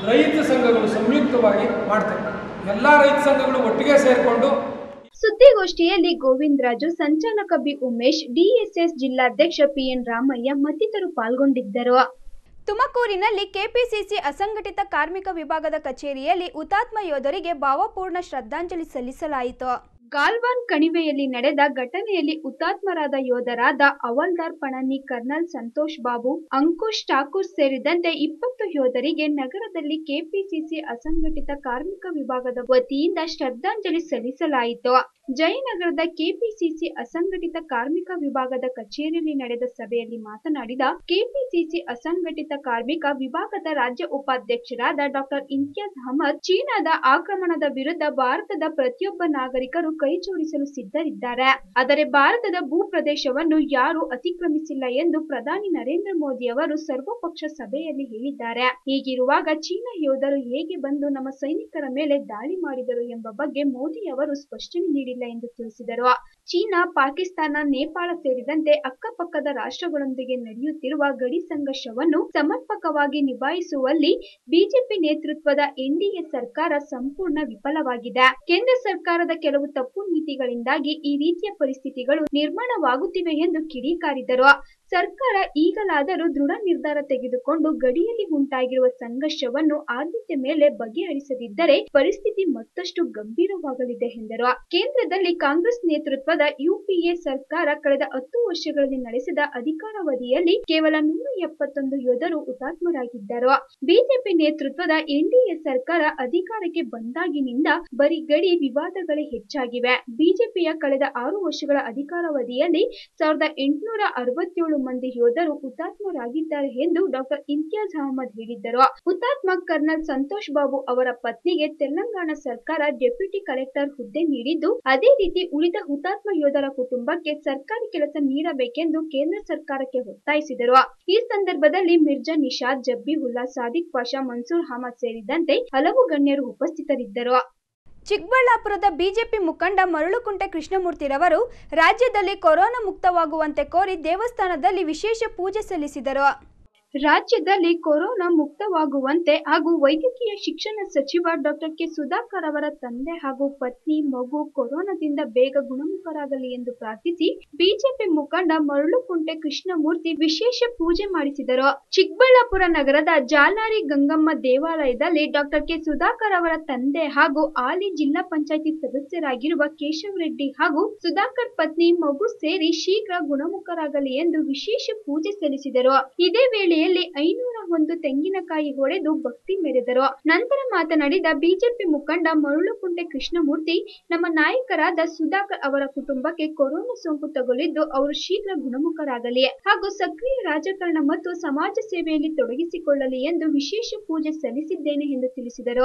ರೈತ ಸಂಘಗಳು ಸಂಯುಕ್ತವಾಗಿ ಮಾಡ್ತೇವೆ ಎಲ್ಲ ರೈತ ಸಂಘಗಳು ಒಟ್ಟಿಗೆ ಸೇರಿಕೊಂಡು ಸುದ್ದಿಗೋಷ್ಠಿಯಲ್ಲಿ ಗೋವಿಂದರಾಜು ಸಂಚಾಲಕ ಬಿ ಉಮೇಶ್ ಡಿಎಸ್ಎಸ್ ಜಿಲ್ಲಾಧ್ಯಕ್ಷ ಪಿಎನ್ ರಾಮಯ್ಯ ಮತ್ತಿತರರು ಪಾಲ್ಗೊಂಡಿದ್ದರು ತುಮಕೂರಿನಲ್ಲಿ ಕೆಪಿಸಿಸಿ ಅಸಂಘಟಿತ ಕಾರ್ಮಿಕ ವಿಭಾಗದ ಕಚೇರಿಯಲ್ಲಿ ಹುತಾತ್ಮ ಯೋಧರಿಗೆ ಭಾವಪೂರ್ಣ ಶ್ರದ್ಧಾಂಜಲಿ ಸಲ್ಲಿಸಲಾಯಿತು ಗಾಲ್ವಾನ್ ಕಣಿವೆಯಲ್ಲಿ ನಡೆದ ಘಟನೆಯಲ್ಲಿ ಹುತಾತ್ಮರಾದ ಯೋಧರಾದ ಹವಲ್ದಾರ್ ಪಣನಿ ಕರ್ನಲ್ ಸಂತೋಷ್ ಬಾಬು ಅಂಕುಶ್ ಠಾಕೂರ್ ಸೇರಿದಂತೆ ಇಪ್ಪತ್ತು ಯೋಧರಿಗೆ ನಗರದಲ್ಲಿ ಕೆಪಿಸಿಸಿ ಅಸಂಘಟಿತ ಕಾರ್ಮಿಕ ವಿಭಾಗದ ವತಿಯಿಂದ ಶ್ರದ್ಧಾಂಜಲಿ ಸಲ್ಲಿಸಲಾಯಿತು ಜಯನಗರದ ಕೆಪಿಸಿಸಿ ಅಸಂಘಟಿತ ಕಾರ್ಮಿಕ ವಿಭಾಗದ ಕಚೇರಿಯಲ್ಲಿ ನಡೆದ ಸಭೆಯಲ್ಲಿ ಮಾತನಾಡಿದ ಕೆಪಿಸಿಸಿ ಅಸಂಘಟಿತ ಕಾರ್ಮಿಕ ವಿಭಾಗದ ರಾಜ್ಯ ಉಪಾಧ್ಯಕ್ಷರಾದ ಡಾಕ್ಟರ್ ಇಮ್ತಿಯಾಜ್ ಅಹಮದ್ ಚೀನಾದ ಆಕ್ರಮಣದ ವಿರುದ್ಧ ಭಾರತದ ಪ್ರತಿಯೊಬ್ಬ ನಾಗರಿಕರು ಕೈ ಜೋಡಿಸಲು ಸಿದ್ಧರಿದ್ದಾರೆ ಆದರೆ ಭಾರತದ ಭೂ ಪ್ರದೇಶವನ್ನು ಯಾರೂ ಅತಿಕ್ರಮಿಸಿಲ್ಲ ಎಂದು ಪ್ರಧಾನಿ ನರೇಂದ್ರ ಮೋದಿ ಅವರು ಸರ್ವಪಕ್ಷ ಸಭೆಯಲ್ಲಿ ಹೇಳಿದ್ದಾರೆ ಹೀಗಿರುವಾಗ ಚೀನಾ ಯೋಧರು ಹೇಗೆ ಬಂದು ನಮ್ಮ ಸೈನಿಕರ ಮೇಲೆ ದಾಳಿ ಮಾಡಿದರು ಎಂಬ ಬಗ್ಗೆ ಮೋದಿ ಅವರು ಸ್ಪಷ್ಟನೆ ನೀಡಿಲ್ಲ ಎಂದು ತಿಳಿಸಿದರು ಚೀನಾ ಪಾಕಿಸ್ತಾನ ನೇಪಾಳ ಸೇರಿದಂತೆ ಅಕ್ಕಪಕ್ಕದ ರಾಷ್ಟ್ರಗಳೊಂದಿಗೆ ನಡೆಯುತ್ತಿರುವ ಗಡಿ ಸಂಘರ್ಷವನ್ನು ಸಮರ್ಪಕವಾಗಿ ನಿಭಾಯಿಸುವಲ್ಲಿ ಬಿಜೆಪಿ ನೇತೃತ್ವದ ಎನ್ಡಿಎ ಸರ್ಕಾರ ಸಂಪೂರ್ಣ ವಿಫಲವಾಗಿದೆ ಕೇಂದ್ರ ಸರ್ಕಾರದ ಕೆಲವು ತಪ್ಪು ನೀತಿಗಳಿಂದಾಗಿ ಈ ರೀತಿಯ ಪರಿಸ್ಥಿತಿಗಳು ನಿರ್ಮಾಣವಾಗುತ್ತಿವೆ ಎಂದು ಕಿಡಿಕಾರಿದರು ಸರ್ಕಾರ ಈಗಲಾದರೂ ದೃಢ ನಿರ್ಧಾರ ತೆಗೆದುಕೊಂಡು ಗಡಿಯಲ್ಲಿ ಉಂಟಾಗಿರುವ ಸಂಘರ್ಷವನ್ನು ಆದ್ಯತೆ ಮೇಲೆ ಬಗೆಹರಿಸದಿದ್ದರೆ ಪರಿಸ್ಥಿತಿ ಮತ್ತಷ್ಟು ಗಂಭೀರವಾಗಲಿದೆ ಎಂದರು ಕೇಂದ್ರದಲ್ಲಿ ಕಾಂಗ್ರೆಸ್ ನೇತೃತ್ವದ ಯುಪಿಎ ಸರ್ಕಾರ ಕಳೆದ ಹತ್ತು ವರ್ಷಗಳಲ್ಲಿ ನಡೆಸಿದ ಅಧಿಕಾರಾವಧಿಯಲ್ಲಿ ಕೇವಲ ನೂರ ಎಪ್ಪತ್ತೊಂದು ಯೋಧರು ಹುತಾತ್ಮರಾಗಿದ್ದರು ಬಿಜೆಪಿ ನೇತೃತ್ವದ ಎನ್ಡಿಎ ಸರ್ಕಾರ ಅಧಿಕಾರಕ್ಕೆ ಬಂದಾಗಿನಿಂದ ಬರೀ ಗಡಿ ವಿವಾದಗಳೇ ಹೆಚ್ಚಾಗಿವೆ ಬಿಜೆಪಿಯ ಕಳೆದ ಆರು ವರ್ಷಗಳ ಅಧಿಕಾರಾವಧಿಯಲ್ಲಿ ಸಾವಿರದ ಎಂಟುನೂರ ಅರವತ್ತೇಳು ಮಂದಿ ಯೋಧರು ಹುತಾತ್ಮರಾಗಿದ್ದಾರೆ ಎಂದು ಡಾಕ್ಟರ್ ಇಮ್ತಿಯಾಜ್ ಅಹಮದ್ ಹೇಳಿದ್ದರು ಹುತಾತ್ಮ ಕರ್ನಲ್ ಸಂತೋಷ್ ಬಾಬು ಅವರ ಪತ್ನಿಗೆ ತೆಲಂಗಾಣ ಸರ್ಕಾರ ಡೆಪ್ಯೂಟಿ ಕಲೆಕ್ಟರ್ ಹುದ್ದೆ ನೀಡಿದ್ದು ಅದೇ ರೀತಿ ಉಳಿದ ಹುತಾತ್ಮ ಯೋಧರ ಕುಟುಂಬಕ್ಕೆ ಸರ್ಕಾರಿ ಕೆಲಸ ನೀಡಬೇಕೆಂದು ಕೇಂದ್ರ ಸರ್ಕಾರಕ್ಕೆ ಒತ್ತಾಯಿಸಿದರು ಈ ಸಂದರ್ಭದಲ್ಲಿ ಮಿರ್ಜಾ ನಿಷಾದ್ ಜಬ್ಬಿಹುಲ್ಲಾ ಸಾದಿಕ್ ಪಾಷಾ ಮನ್ಸೂರ್ ಅಹಮದ್ ಸೇರಿದಂತೆ ಹಲವು ಗಣ್ಯರು ಉಪಸ್ಥಿತರಿದ್ದರು ಚಿಕ್ಕಬಳ್ಳಾಪುರದ ಬಿಜೆಪಿ ಮುಖಂಡ ಮರಳುಕುಂಟೆ ಕೃಷ್ಣಮೂರ್ತಿರವರು ರಾಜ್ಯದಲ್ಲಿ ಕೊರೋನಾ ಮುಕ್ತವಾಗುವಂತೆ ಕೋರಿ ದೇವಸ್ಥಾನದಲ್ಲಿ ವಿಶೇಷ ಪೂಜೆ ಸಲ್ಲಿಸಿದರು ರಾಜ್ಯದಲ್ಲಿ ಕೊರೋನಾ ಮುಕ್ತವಾಗುವಂತೆ ಹಾಗೂ ವೈದ್ಯಕೀಯ ಶಿಕ್ಷಣ ಸಚಿವ ಡಾಕ್ಟರ್ ಕೆ ಸುಧಾಕರ್ ಅವರ ತಂದೆ ಹಾಗೂ ಪತ್ನಿ ಮಗು ಕೊರೋನಾದಿಂದ ಬೇಗ ಗುಣಮುಖರಾಗಲಿ ಎಂದು ಪ್ರಾರ್ಥಿಸಿ ಬಿಜೆಪಿ ಮುಖಂಡ ಮರಳುಕುಂಟೆ ಕೃಷ್ಣಮೂರ್ತಿ ವಿಶೇಷ ಪೂಜೆ ಮಾಡಿಸಿದರು ಚಿಕ್ಕಬಳ್ಳಾಪುರ ನಗರದ ಜಾಲಾರಿ ಗಂಗಮ್ಮ ದೇವಾಲಯದಲ್ಲಿ ಡಾಕ್ಟರ್ ಕೆ ಸುಧಾಕರ್ ಅವರ ತಂದೆ ಹಾಗೂ ಹಾಲಿ ಜಿಲ್ಲಾ ಪಂಚಾಯತಿ ಸದಸ್ಯರಾಗಿರುವ ಕೇಶವ್ ರೆಡ್ಡಿ ಹಾಗೂ ಸುಧಾಕರ್ ಪತ್ನಿ ಮಗು ಸೇರಿ ಶೀಘ್ರ ಗುಣಮುಖರಾಗಲಿ ಎಂದು ವಿಶೇಷ ಪೂಜೆ ಸಲ್ಲಿಸಿದರು ಇದೇ ವೇಳೆಯಲ್ಲಿ ಐನೂರ ಒಂದು ತೆಂಗಿನಕಾಯಿ ಹೊಡೆದು ಭಕ್ತಿ ಮೆರೆದರು ನಂತರ ಮಾತನಾಡಿದ ಬಿಜೆಪಿ ಮುಖಂಡ ಮರುಳುಕುಂಟೆ ಕೃಷ್ಣಮೂರ್ತಿ ನಮ್ಮ ನಾಯಕರಾದ ಸುಧಾಕರ್ ಅವರ ಕುಟುಂಬಕ್ಕೆ ಕೊರೋನಾ ಸೋಂಕು ತಗುಲಿದ್ದು ಅವರು ಶೀಘ್ರ ಗುಣಮುಖರಾಗಲಿ ಹಾಗೂ ಸಕ್ರಿಯ ರಾಜಕಾರಣ ಮತ್ತು ಸಮಾಜ ಸೇವೆಯಲ್ಲಿ ತೊಡಗಿಸಿಕೊಳ್ಳಲಿ ಎಂದು ವಿಶೇಷ ಪೂಜೆ ಸಲ್ಲಿಸಿದ್ದೇನೆ ಎಂದು ತಿಳಿಸಿದರು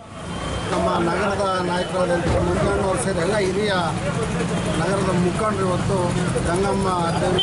ನಮ್ಮ ನಗರದ ನಾಯಕರಾದಂಥ ಮಂಜಣ್ಣವ್ರು ಸೇರಿ ಎಲ್ಲ ಹಿರಿಯ ನಗರದ ಮುಖಂಡರು ಇವತ್ತು ಗಂಗಮ್ಮ ದೇವಿ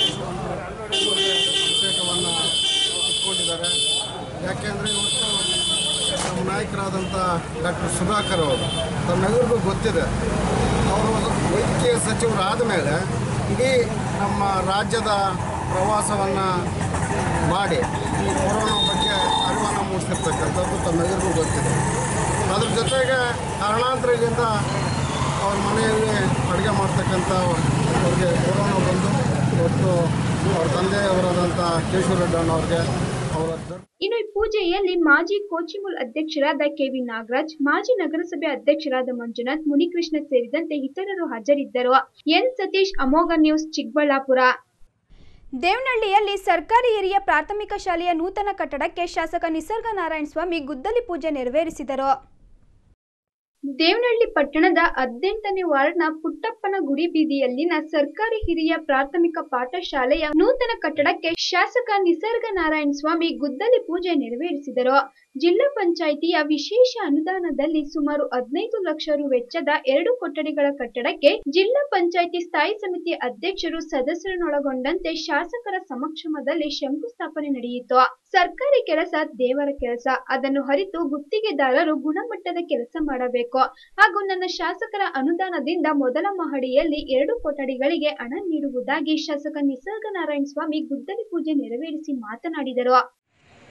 ಅಭಿಷೇಕವನ್ನು ಇಟ್ಕೊಂಡಿದ್ದಾರೆ ಯಾಕೆಂದರೆ ಇವತ್ತು ನಮ್ಮ ನಾಯಕರಾದಂಥ ಡಾಕ್ಟರ್ ಸುಧಾಕರ್ ಅವರು ತಮ್ಮೆಲ್ಲರಿಗೂ ಗೊತ್ತಿದೆ ಅವರು ವೈದ್ಯಕೀಯ ಸಚಿವರಾದ ಮೇಲೆ ಇಡೀ ನಮ್ಮ ರಾಜ್ಯದ ಪ್ರವಾಸವನ್ನು ಮಾಡಿ ಈ ಕೊರೋನಾ ಬಗ್ಗೆ ಅರಿವನ್ನು ಮೂಡಿಸಿರ್ತಕ್ಕಂಥದ್ದು ತಮ್ಮೆಲ್ಲರಿಗೂ ಗೊತ್ತಿದೆ ಅದ್ರ ಜೊತೆಗೆ ಕಾರಣಾಂತರದಿಂದ ಅವ್ರ ಮನೆಯಲ್ಲಿ ಅಡುಗೆ ಮಾಡ್ತಕ್ಕಂಥ ಅವ್ರಿಗೆ ಕೊರೋನಾ ಬಂದು ಇವತ್ತು ಅವ್ರ ತಂದೆಯವರಾದಂಥ ಕೇಶವರೆಡ್ಡಿ ಅಣ್ಣವ್ರಿಗೆ ಅವರ ದೊಡ್ಡ ಇನ್ನು ಈ ಪೂಜೆಯಲ್ಲಿ ಮಾಜಿ ಕೋಚಿಮುಲ್ ಅಧ್ಯಕ್ಷರಾದ ಕೆವಿ ನಾಗರಾಜ್ ಮಾಜಿ ನಗರಸಭೆ ಅಧ್ಯಕ್ಷರಾದ ಮಂಜುನಾಥ್ ಮುನಿಕೃಷ್ಣ ಸೇರಿದಂತೆ ಇತರರು ಹಾಜರಿದ್ದರು ಎನ್ ಸತೀಶ್ ಅಮೋಘ ನ್ಯೂಸ್ ಚಿಕ್ಕಬಳ್ಳಾಪುರ ದೇವನಹಳ್ಳಿಯಲ್ಲಿ ಸರ್ಕಾರಿ ಹಿರಿಯ ಪ್ರಾಥಮಿಕ ಶಾಲೆಯ ನೂತನ ಕಟ್ಟಡಕ್ಕೆ ಶಾಸಕ ನಿಸರ್ಗ ನಾರಾಯಣ ಸ್ವಾಮಿ ಗುದ್ದಲಿ ಪೂಜೆ ನೆರವೇರಿಸಿದರು ದೇವನಹಳ್ಳಿ ಪಟ್ಟಣದ ಹದಿನೆಂಟನೇ ವಾರ್ಡ್ನ ಪುಟ್ಟಪ್ಪನ ಗುಡಿ ಬೀದಿಯಲ್ಲಿನ ಸರ್ಕಾರಿ ಹಿರಿಯ ಪ್ರಾಥಮಿಕ ಪಾಠಶಾಲೆಯ ನೂತನ ಕಟ್ಟಡಕ್ಕೆ ಶಾಸಕ ನಿಸರ್ಗ ನಾರಾಯಣ ಸ್ವಾಮಿ ಗುದ್ದಲಿ ಪೂಜೆ ನೆರವೇರಿಸಿದರು ಜಿಲ್ಲಾ ಪಂಚಾಯಿತಿಯ ವಿಶೇಷ ಅನುದಾನದಲ್ಲಿ ಸುಮಾರು ಹದಿನೈದು ಲಕ್ಷ ರು ವೆಚ್ಚದ ಎರಡು ಕೊಠಡಿಗಳ ಕಟ್ಟಡಕ್ಕೆ ಜಿಲ್ಲಾ ಪಂಚಾಯಿತಿ ಸ್ಥಾಯಿ ಸಮಿತಿ ಅಧ್ಯಕ್ಷರು ಸದಸ್ಯರನ್ನೊಳಗೊಂಡಂತೆ ಶಾಸಕರ ಸಮಕ್ಷಮದಲ್ಲಿ ಶಂಕುಸ್ಥಾಪನೆ ನಡೆಯಿತು ಸರ್ಕಾರಿ ಕೆಲಸ ದೇವರ ಕೆಲಸ ಅದನ್ನು ಅರಿತು ಗುತ್ತಿಗೆದಾರರು ಗುಣಮಟ್ಟದ ಕೆಲಸ ಮಾಡಬೇಕು ಹಾಗೂ ನನ್ನ ಶಾಸಕರ ಅನುದಾನದಿಂದ ಮೊದಲ ಮಹಡಿಯಲ್ಲಿ ಎರಡು ಕೊಠಡಿಗಳಿಗೆ ಹಣ ನೀಡುವುದಾಗಿ ಶಾಸಕ ನಿಸರ್ಗ ನಾರಾಯಣ ಸ್ವಾಮಿ ಗುದ್ದಲಿ ಪೂಜೆ ನೆರವೇರಿಸಿ ಮಾತನಾಡಿದರು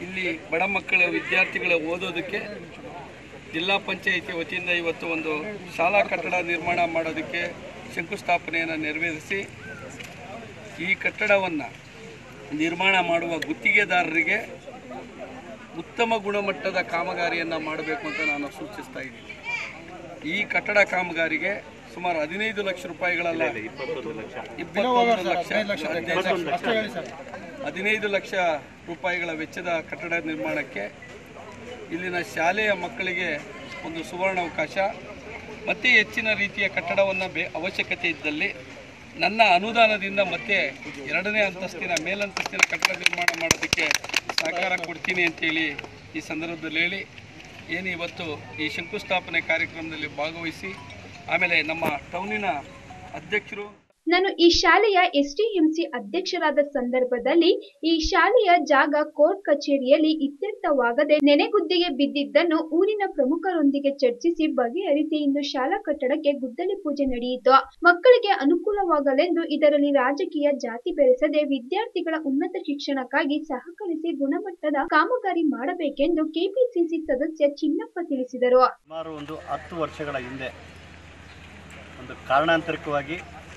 ಇಲ್ಲಿ ಬಡ ಮಕ್ಕಳ ವಿದ್ಯಾರ್ಥಿಗಳ ಓದೋದಕ್ಕೆ ಜಿಲ್ಲಾ ಪಂಚಾಯಿತಿ ವತಿಯಿಂದ ಇವತ್ತು ಒಂದು ಶಾಲಾ ಕಟ್ಟಡ ನಿರ್ಮಾಣ ಮಾಡೋದಕ್ಕೆ ಶಂಕುಸ್ಥಾಪನೆಯನ್ನು ನೆರವೇರಿಸಿ ಈ ಕಟ್ಟಡವನ್ನು ನಿರ್ಮಾಣ ಮಾಡುವ ಗುತ್ತಿಗೆದಾರರಿಗೆ ಉತ್ತಮ ಗುಣಮಟ್ಟದ ಕಾಮಗಾರಿಯನ್ನು ಮಾಡಬೇಕು ಅಂತ ನಾನು ಸೂಚಿಸ್ತಾ ಇದ್ದೀನಿ ಈ ಕಟ್ಟಡ ಕಾಮಗಾರಿಗೆ ಸುಮಾರು ಹದಿನೈದು ಲಕ್ಷ ರೂಪಾಯಿಗಳಲ್ಲ ಇಪ್ಪತ್ತೊಂದು ಲಕ್ಷ ಹದಿನೈದು ಲಕ್ಷ ರೂಪಾಯಿಗಳ ವೆಚ್ಚದ ಕಟ್ಟಡ ನಿರ್ಮಾಣಕ್ಕೆ ಇಲ್ಲಿನ ಶಾಲೆಯ ಮಕ್ಕಳಿಗೆ ಒಂದು ಸುವರ್ಣಾವಕಾಶ ಮತ್ತೆ ಹೆಚ್ಚಿನ ರೀತಿಯ ಕಟ್ಟಡವನ್ನು ಬೇ ಅವಶ್ಯಕತೆ ಇದ್ದಲ್ಲಿ ನನ್ನ ಅನುದಾನದಿಂದ ಮತ್ತೆ ಎರಡನೇ ಅಂತಸ್ತಿನ ಮೇಲಂತಸ್ತಿನ ಕಟ್ಟಡ ನಿರ್ಮಾಣ ಮಾಡೋದಕ್ಕೆ ಸಹಕಾರ ಕೊಡ್ತೀನಿ ಅಂತೇಳಿ ಈ ಸಂದರ್ಭದಲ್ಲಿ ಹೇಳಿ ಏನು ಇವತ್ತು ಈ ಶಂಕುಸ್ಥಾಪನೆ ಕಾರ್ಯಕ್ರಮದಲ್ಲಿ ಭಾಗವಹಿಸಿ ಆಮೇಲೆ ನಮ್ಮ ಟೌನಿನ ಅಧ್ಯಕ್ಷರು ನಾನು ಈ ಶಾಲೆಯ ಎಸ್ಟಿಎಂಸಿ ಅಧ್ಯಕ್ಷರಾದ ಸಂದರ್ಭದಲ್ಲಿ ಈ ಶಾಲೆಯ ಜಾಗ ಕೋರ್ಟ್ ಕಚೇರಿಯಲ್ಲಿ ಇತ್ಯರ್ಥವಾಗದೆ ನೆನೆಗುದ್ದಿಗೆ ಬಿದ್ದಿದ್ದನ್ನು ಊರಿನ ಪ್ರಮುಖರೊಂದಿಗೆ ಚರ್ಚಿಸಿ ಬಗೆಹರಿಸಿ ಇಂದು ಶಾಲಾ ಕಟ್ಟಡಕ್ಕೆ ಗುದ್ದಲಿ ಪೂಜೆ ನಡೆಯಿತು ಮಕ್ಕಳಿಗೆ ಅನುಕೂಲವಾಗಲೆಂದು ಇದರಲ್ಲಿ ರಾಜಕೀಯ ಜಾತಿ ಬೆರೆಸದೆ ವಿದ್ಯಾರ್ಥಿಗಳ ಉನ್ನತ ಶಿಕ್ಷಣಕ್ಕಾಗಿ ಸಹಕರಿಸಿ ಗುಣಮಟ್ಟದ ಕಾಮಗಾರಿ ಮಾಡಬೇಕೆಂದು ಕೆಪಿಸಿಸಿ ಸದಸ್ಯ ಚಿನ್ನಪ್ಪ ತಿಳಿಸಿದರು ಸುಮಾರು ಒಂದು ಹತ್ತು ವರ್ಷಗಳ ಹಿಂದೆ ಒಂದು ಕಾರಣಾಂತರಿಕವಾಗಿ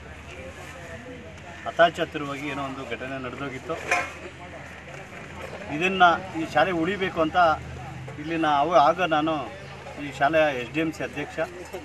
ಹತಾಚಾತುರವಾಗಿ ಏನೋ ಒಂದು ಘಟನೆ ನಡೆದೋಗಿತ್ತು ಇದನ್ನು ಈ ಶಾಲೆ ಉಳಿಬೇಕು ಅಂತ ಇಲ್ಲಿನ ಅವ ಆಗ ನಾನು ಈ ಶಾಲೆಯ ಎಸ್ ಡಿ ಎಮ್ ಸಿ ಅಧ್ಯಕ್ಷ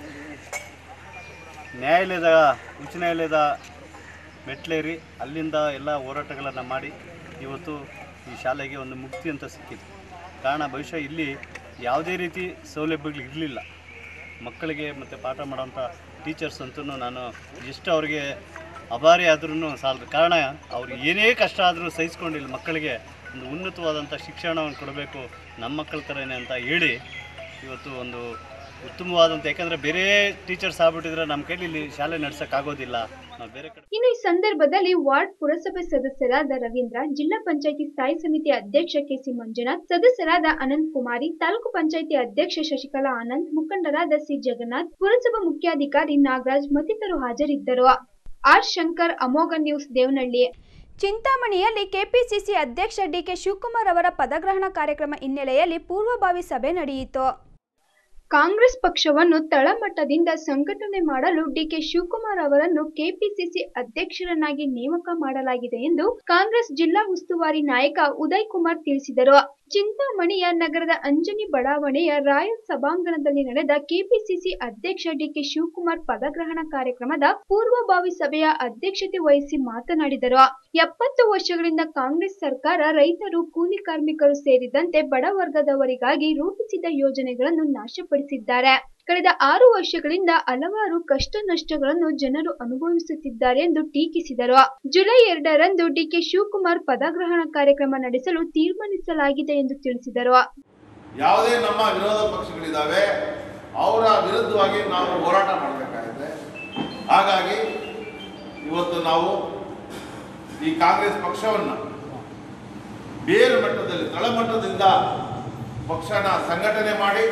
ನ್ಯಾಯಾಲಯದ ಉಚ್ಚ ನ್ಯಾಯಾಲಯದ ಮೆಟ್ಲೇರಿ ಅಲ್ಲಿಂದ ಎಲ್ಲ ಹೋರಾಟಗಳನ್ನು ಮಾಡಿ ಇವತ್ತು ಈ ಶಾಲೆಗೆ ಒಂದು ಮುಕ್ತಿ ಅಂತ ಸಿಕ್ಕಿದೆ ಕಾರಣ ಬಹುಶಃ ಇಲ್ಲಿ ಯಾವುದೇ ರೀತಿ ಸೌಲಭ್ಯಗಳು ಇರಲಿಲ್ಲ ಮಕ್ಕಳಿಗೆ ಮತ್ತು ಪಾಠ ಮಾಡೋಂಥ ಟೀಚರ್ಸ್ ಅಂತೂ ನಾನು ಎಷ್ಟು ಅವ್ರಿಗೆ ಅಭಾರಿ ಆದ್ರೂ ಸಾಲದು ಕಾರಣ ಅವ್ರು ಏನೇ ಕಷ್ಟ ಆದರೂ ಸಹಿಸ್ಕೊಂಡಿಲ್ಲ ಮಕ್ಕಳಿಗೆ ಒಂದು ಉನ್ನತವಾದಂಥ ಶಿಕ್ಷಣವನ್ನು ಕೊಡಬೇಕು ನಮ್ಮ ಮಕ್ಕಳ ಥರನೇ ಅಂತ ಹೇಳಿ ಇವತ್ತು ಒಂದು ಉತ್ತಮವಾದಂಥ ಯಾಕಂದರೆ ಬೇರೆ ಟೀಚರ್ಸ್ ಆಗ್ಬಿಟ್ಟಿದ್ರೆ ನಮ್ಮ ಕೈಲಿ ಇಲ್ಲಿ ಶಾಲೆ ನಡ್ಸೋಕ್ಕಾಗೋದಿಲ್ಲ ನಾವು ಬೇರೆ ಕಡೆ ಇನ್ನು ಈ ಸಂದರ್ಭದಲ್ಲಿ ವಾರ್ಡ್ ಪುರಸಭೆ ಸದಸ್ಯರಾದ ರವೀಂದ್ರ ಜಿಲ್ಲಾ ಪಂಚಾಯಿತಿ ಸ್ಥಾಯಿ ಸಮಿತಿ ಅಧ್ಯಕ್ಷ ಕೆಸಿ ಮಂಜುನಾಥ್ ಸದಸ್ಯರಾದ ಅನಂತ್ ಕುಮಾರಿ ತಾಲೂಕು ಪಂಚಾಯಿತಿ ಅಧ್ಯಕ್ಷ ಶಶಿಕಲಾ ಆನಂದ್ ಮುಖಂಡರಾದ ಸಿ ಜಗನ್ನಾಥ್ ಪುರಸಭಾ ಮುಖ್ಯಾಧಿಕಾರಿ ನಾಗರಾಜ್ ಮತ್ತಿತರರು ಹಾಜರಿದ್ದರು ಆರ್ ಶಂಕರ್ ಅಮೋಘ ನ್ಯೂಸ್ ದೇವನಹಳ್ಳಿ ಚಿಂತಾಮಣಿಯಲ್ಲಿ ಕೆಪಿಸಿಸಿ ಅಧ್ಯಕ್ಷ ಡಿಕೆ ಶಿವಕುಮಾರ್ ಅವರ ಪದಗ್ರಹಣ ಕಾರ್ಯಕ್ರಮ ಹಿನ್ನೆಲೆಯಲ್ಲಿ ಪೂರ್ವಭಾವಿ ಸಭೆ ನಡೆಯಿತು ಕಾಂಗ್ರೆಸ್ ಪಕ್ಷವನ್ನು ತಳಮಟ್ಟದಿಂದ ಸಂಘಟನೆ ಮಾಡಲು ಡಿಕೆ ಶಿವಕುಮಾರ್ ಅವರನ್ನು ಕೆಪಿಸಿಸಿ ಅಧ್ಯಕ್ಷರನ್ನಾಗಿ ನೇಮಕ ಮಾಡಲಾಗಿದೆ ಎಂದು ಕಾಂಗ್ರೆಸ್ ಜಿಲ್ಲಾ ಉಸ್ತುವಾರಿ ನಾಯಕ ಉದಯ್ ಕುಮಾರ್ ತಿಳಿಸಿದರು ಚಿಂತಾಮಣಿಯ ನಗರದ ಅಂಜನಿ ಬಡಾವಣೆಯ ರಾಯಲ್ ಸಭಾಂಗಣದಲ್ಲಿ ನಡೆದ ಕೆಪಿಸಿಸಿ ಅಧ್ಯಕ್ಷ ಡಿಕೆ ಶಿವಕುಮಾರ್ ಪದಗ್ರಹಣ ಕಾರ್ಯಕ್ರಮದ ಪೂರ್ವಭಾವಿ ಸಭೆಯ ಅಧ್ಯಕ್ಷತೆ ವಹಿಸಿ ಮಾತನಾಡಿದರು ಎಪ್ಪತ್ತು ವರ್ಷಗಳಿಂದ ಕಾಂಗ್ರೆಸ್ ಸರ್ಕಾರ ರೈತರು ಕೂಲಿ ಕಾರ್ಮಿಕರು ಸೇರಿದಂತೆ ಬಡ ವರ್ಗದವರಿಗಾಗಿ ರೂಪಿಸಿದ ಯೋಜನೆಗಳನ್ನು ನಾಶಪಡಿಸಿದ್ದಾರೆ ಕಳೆದ ಆರು ವರ್ಷಗಳಿಂದ ಹಲವಾರು ಕಷ್ಟ ನಷ್ಟಗಳನ್ನು ಜನರು ಅನುಭವಿಸುತ್ತಿದ್ದಾರೆ ಎಂದು ಟೀಕಿಸಿದರು ಜುಲೈ ಎರಡರಂದು ಡಿಕೆ ಶಿವಕುಮಾರ್ ಪದಗ್ರಹಣ ಕಾರ್ಯಕ್ರಮ ನಡೆಸಲು ತೀರ್ಮಾನಿಸಲಾಗಿದೆ ಎಂದು ತಿಳಿಸಿದರು ಯಾವುದೇ ನಮ್ಮ ವಿರೋಧ ಪಕ್ಷಗಳಿದ್ದಾವೆ ಅವರ ವಿರುದ್ಧವಾಗಿ ನಾವು ಹೋರಾಟ ಮಾಡಬೇಕಾಗಿದೆ ಹಾಗಾಗಿ ಇವತ್ತು ನಾವು ಈ ಕಾಂಗ್ರೆಸ್ ಪಕ್ಷವನ್ನು ಬೇರೆ ಮಟ್ಟದಲ್ಲಿ ತಳಮಟ್ಟದಿಂದ ಪಕ್ಷನ ಸಂಘಟನೆ ಮಾಡಿ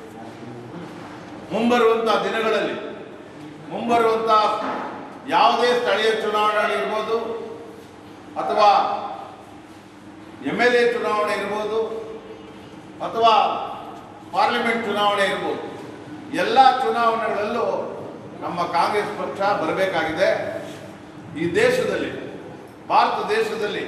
ಮುಂಬರುವಂಥ ದಿನಗಳಲ್ಲಿ ಮುಂಬರುವಂಥ ಯಾವುದೇ ಸ್ಥಳೀಯ ಚುನಾವಣೆ ಇರ್ಬೋದು ಅಥವಾ ಎಮ್ ಎಲ್ ಎ ಚುನಾವಣೆ ಇರ್ಬೋದು ಅಥವಾ ಪಾರ್ಲಿಮೆಂಟ್ ಚುನಾವಣೆ ಇರ್ಬೋದು ಎಲ್ಲ ಚುನಾವಣೆಗಳಲ್ಲೂ ನಮ್ಮ ಕಾಂಗ್ರೆಸ್ ಪಕ್ಷ ಬರಬೇಕಾಗಿದೆ ಈ ದೇಶದಲ್ಲಿ ಭಾರತ ದೇಶದಲ್ಲಿ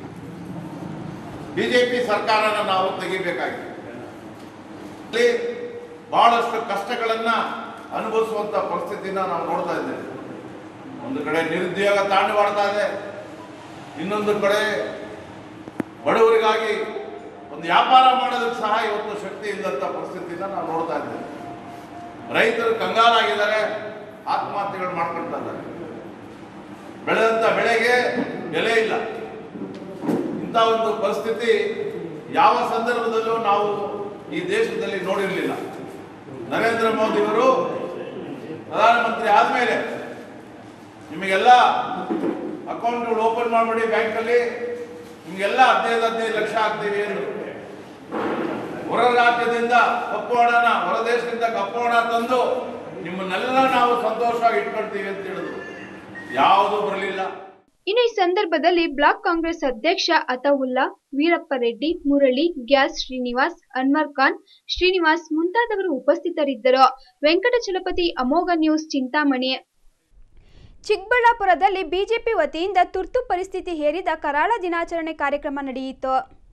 ಬಿಜೆಪಿ ಸರ್ಕಾರನ ನಾವು ತೆಗಿಬೇಕಾಗಿದೆ ಇಲ್ಲಿ ಬಹಳಷ್ಟು ಕಷ್ಟಗಳನ್ನ ಅನುಭವಿಸುವಂತ ಪರಿಸ್ಥಿತಿನ ನಾವು ನೋಡ್ತಾ ಇದ್ದೇವೆ ಒಂದು ಕಡೆ ನಿರುದ್ಯೋಗ ತಾಂಡವಾಡ್ತಾ ಇದೆ ಇನ್ನೊಂದು ಕಡೆ ಬಡವರಿಗಾಗಿ ಒಂದು ವ್ಯಾಪಾರ ಮಾಡೋದಕ್ಕೆ ಸಹ ಇವತ್ತು ಶಕ್ತಿ ಇಲ್ಲದಂಥ ಪರಿಸ್ಥಿತಿನ ನಾವು ನೋಡ್ತಾ ಇದ್ದೇವೆ ರೈತರು ಕಂಗಾಲಾಗಿದ್ದಾರೆ ಆತ್ಮಹತ್ಯೆಗಳು ಮಾಡ್ಕೊಳ್ತಾ ಇದ್ದಾರೆ ಬೆಳೆದಂಥ ಬೆಳೆಗೆ ಬೆಲೆ ಇಲ್ಲ ಇಂಥ ಒಂದು ಪರಿಸ್ಥಿತಿ ಯಾವ ಸಂದರ್ಭದಲ್ಲೂ ನಾವು ಈ ದೇಶದಲ್ಲಿ ನೋಡಿರಲಿಲ್ಲ ನರೇಂದ್ರ ಮೋದಿಯವರು ಪ್ರಧಾನಮಂತ್ರಿ ಆದಮೇಲೆ ನಿಮಗೆಲ್ಲ ಅಕೌಂಟ್ಗಳು ಓಪನ್ ಮಾಡಿಬಿಡಿ ಬ್ಯಾಂಕಲ್ಲಿ ನಿಮಗೆಲ್ಲ ಹದಿನೈದು ಹದಿನೈದು ಲಕ್ಷ ಹಾಕ್ತೀವಿ ಎಂದು ಹೊರ ರಾಜ್ಯದಿಂದ ಕಪ್ಪು ಹಣನ ಹೊರ ದೇಶದಿಂದ ಕಪ್ಪು ಹಣ ತಂದು ನಿಮ್ಮನ್ನೆಲ್ಲ ನಾವು ಸಂತೋಷವಾಗಿ ಇಟ್ಕೊಳ್ತೀವಿ ಅಂತ ಹೇಳಿದ್ರು ಯಾವುದೂ ಬರಲಿಲ್ಲ ಇನ್ನು ಈ ಸಂದರ್ಭದಲ್ಲಿ ಬ್ಲಾಕ್ ಕಾಂಗ್ರೆಸ್ ಅಧ್ಯಕ್ಷ ಅತವುಲ್ಲಾ ವೀರಪ್ಪ ರೆಡ್ಡಿ ಮುರಳಿ ಗ್ಯಾಸ್ ಶ್ರೀನಿವಾಸ್ ಅನ್ವರ್ ಖಾನ್ ಶ್ರೀನಿವಾಸ್ ಮುಂತಾದವರು ಉಪಸ್ಥಿತರಿದ್ದರು ವೆಂಕಟಚಲಪತಿ ಅಮೋಘ ನ್ಯೂಸ್ ಚಿಂತಾಮಣಿ ಚಿಕ್ಕಬಳ್ಳಾಪುರದಲ್ಲಿ ಬಿಜೆಪಿ ವತಿಯಿಂದ ತುರ್ತು ಪರಿಸ್ಥಿತಿ ಹೇರಿದ ಕರಾಳ ದಿನಾಚರಣೆ ಕಾರ್ಯಕ್ರಮ ನಡೆಯಿತು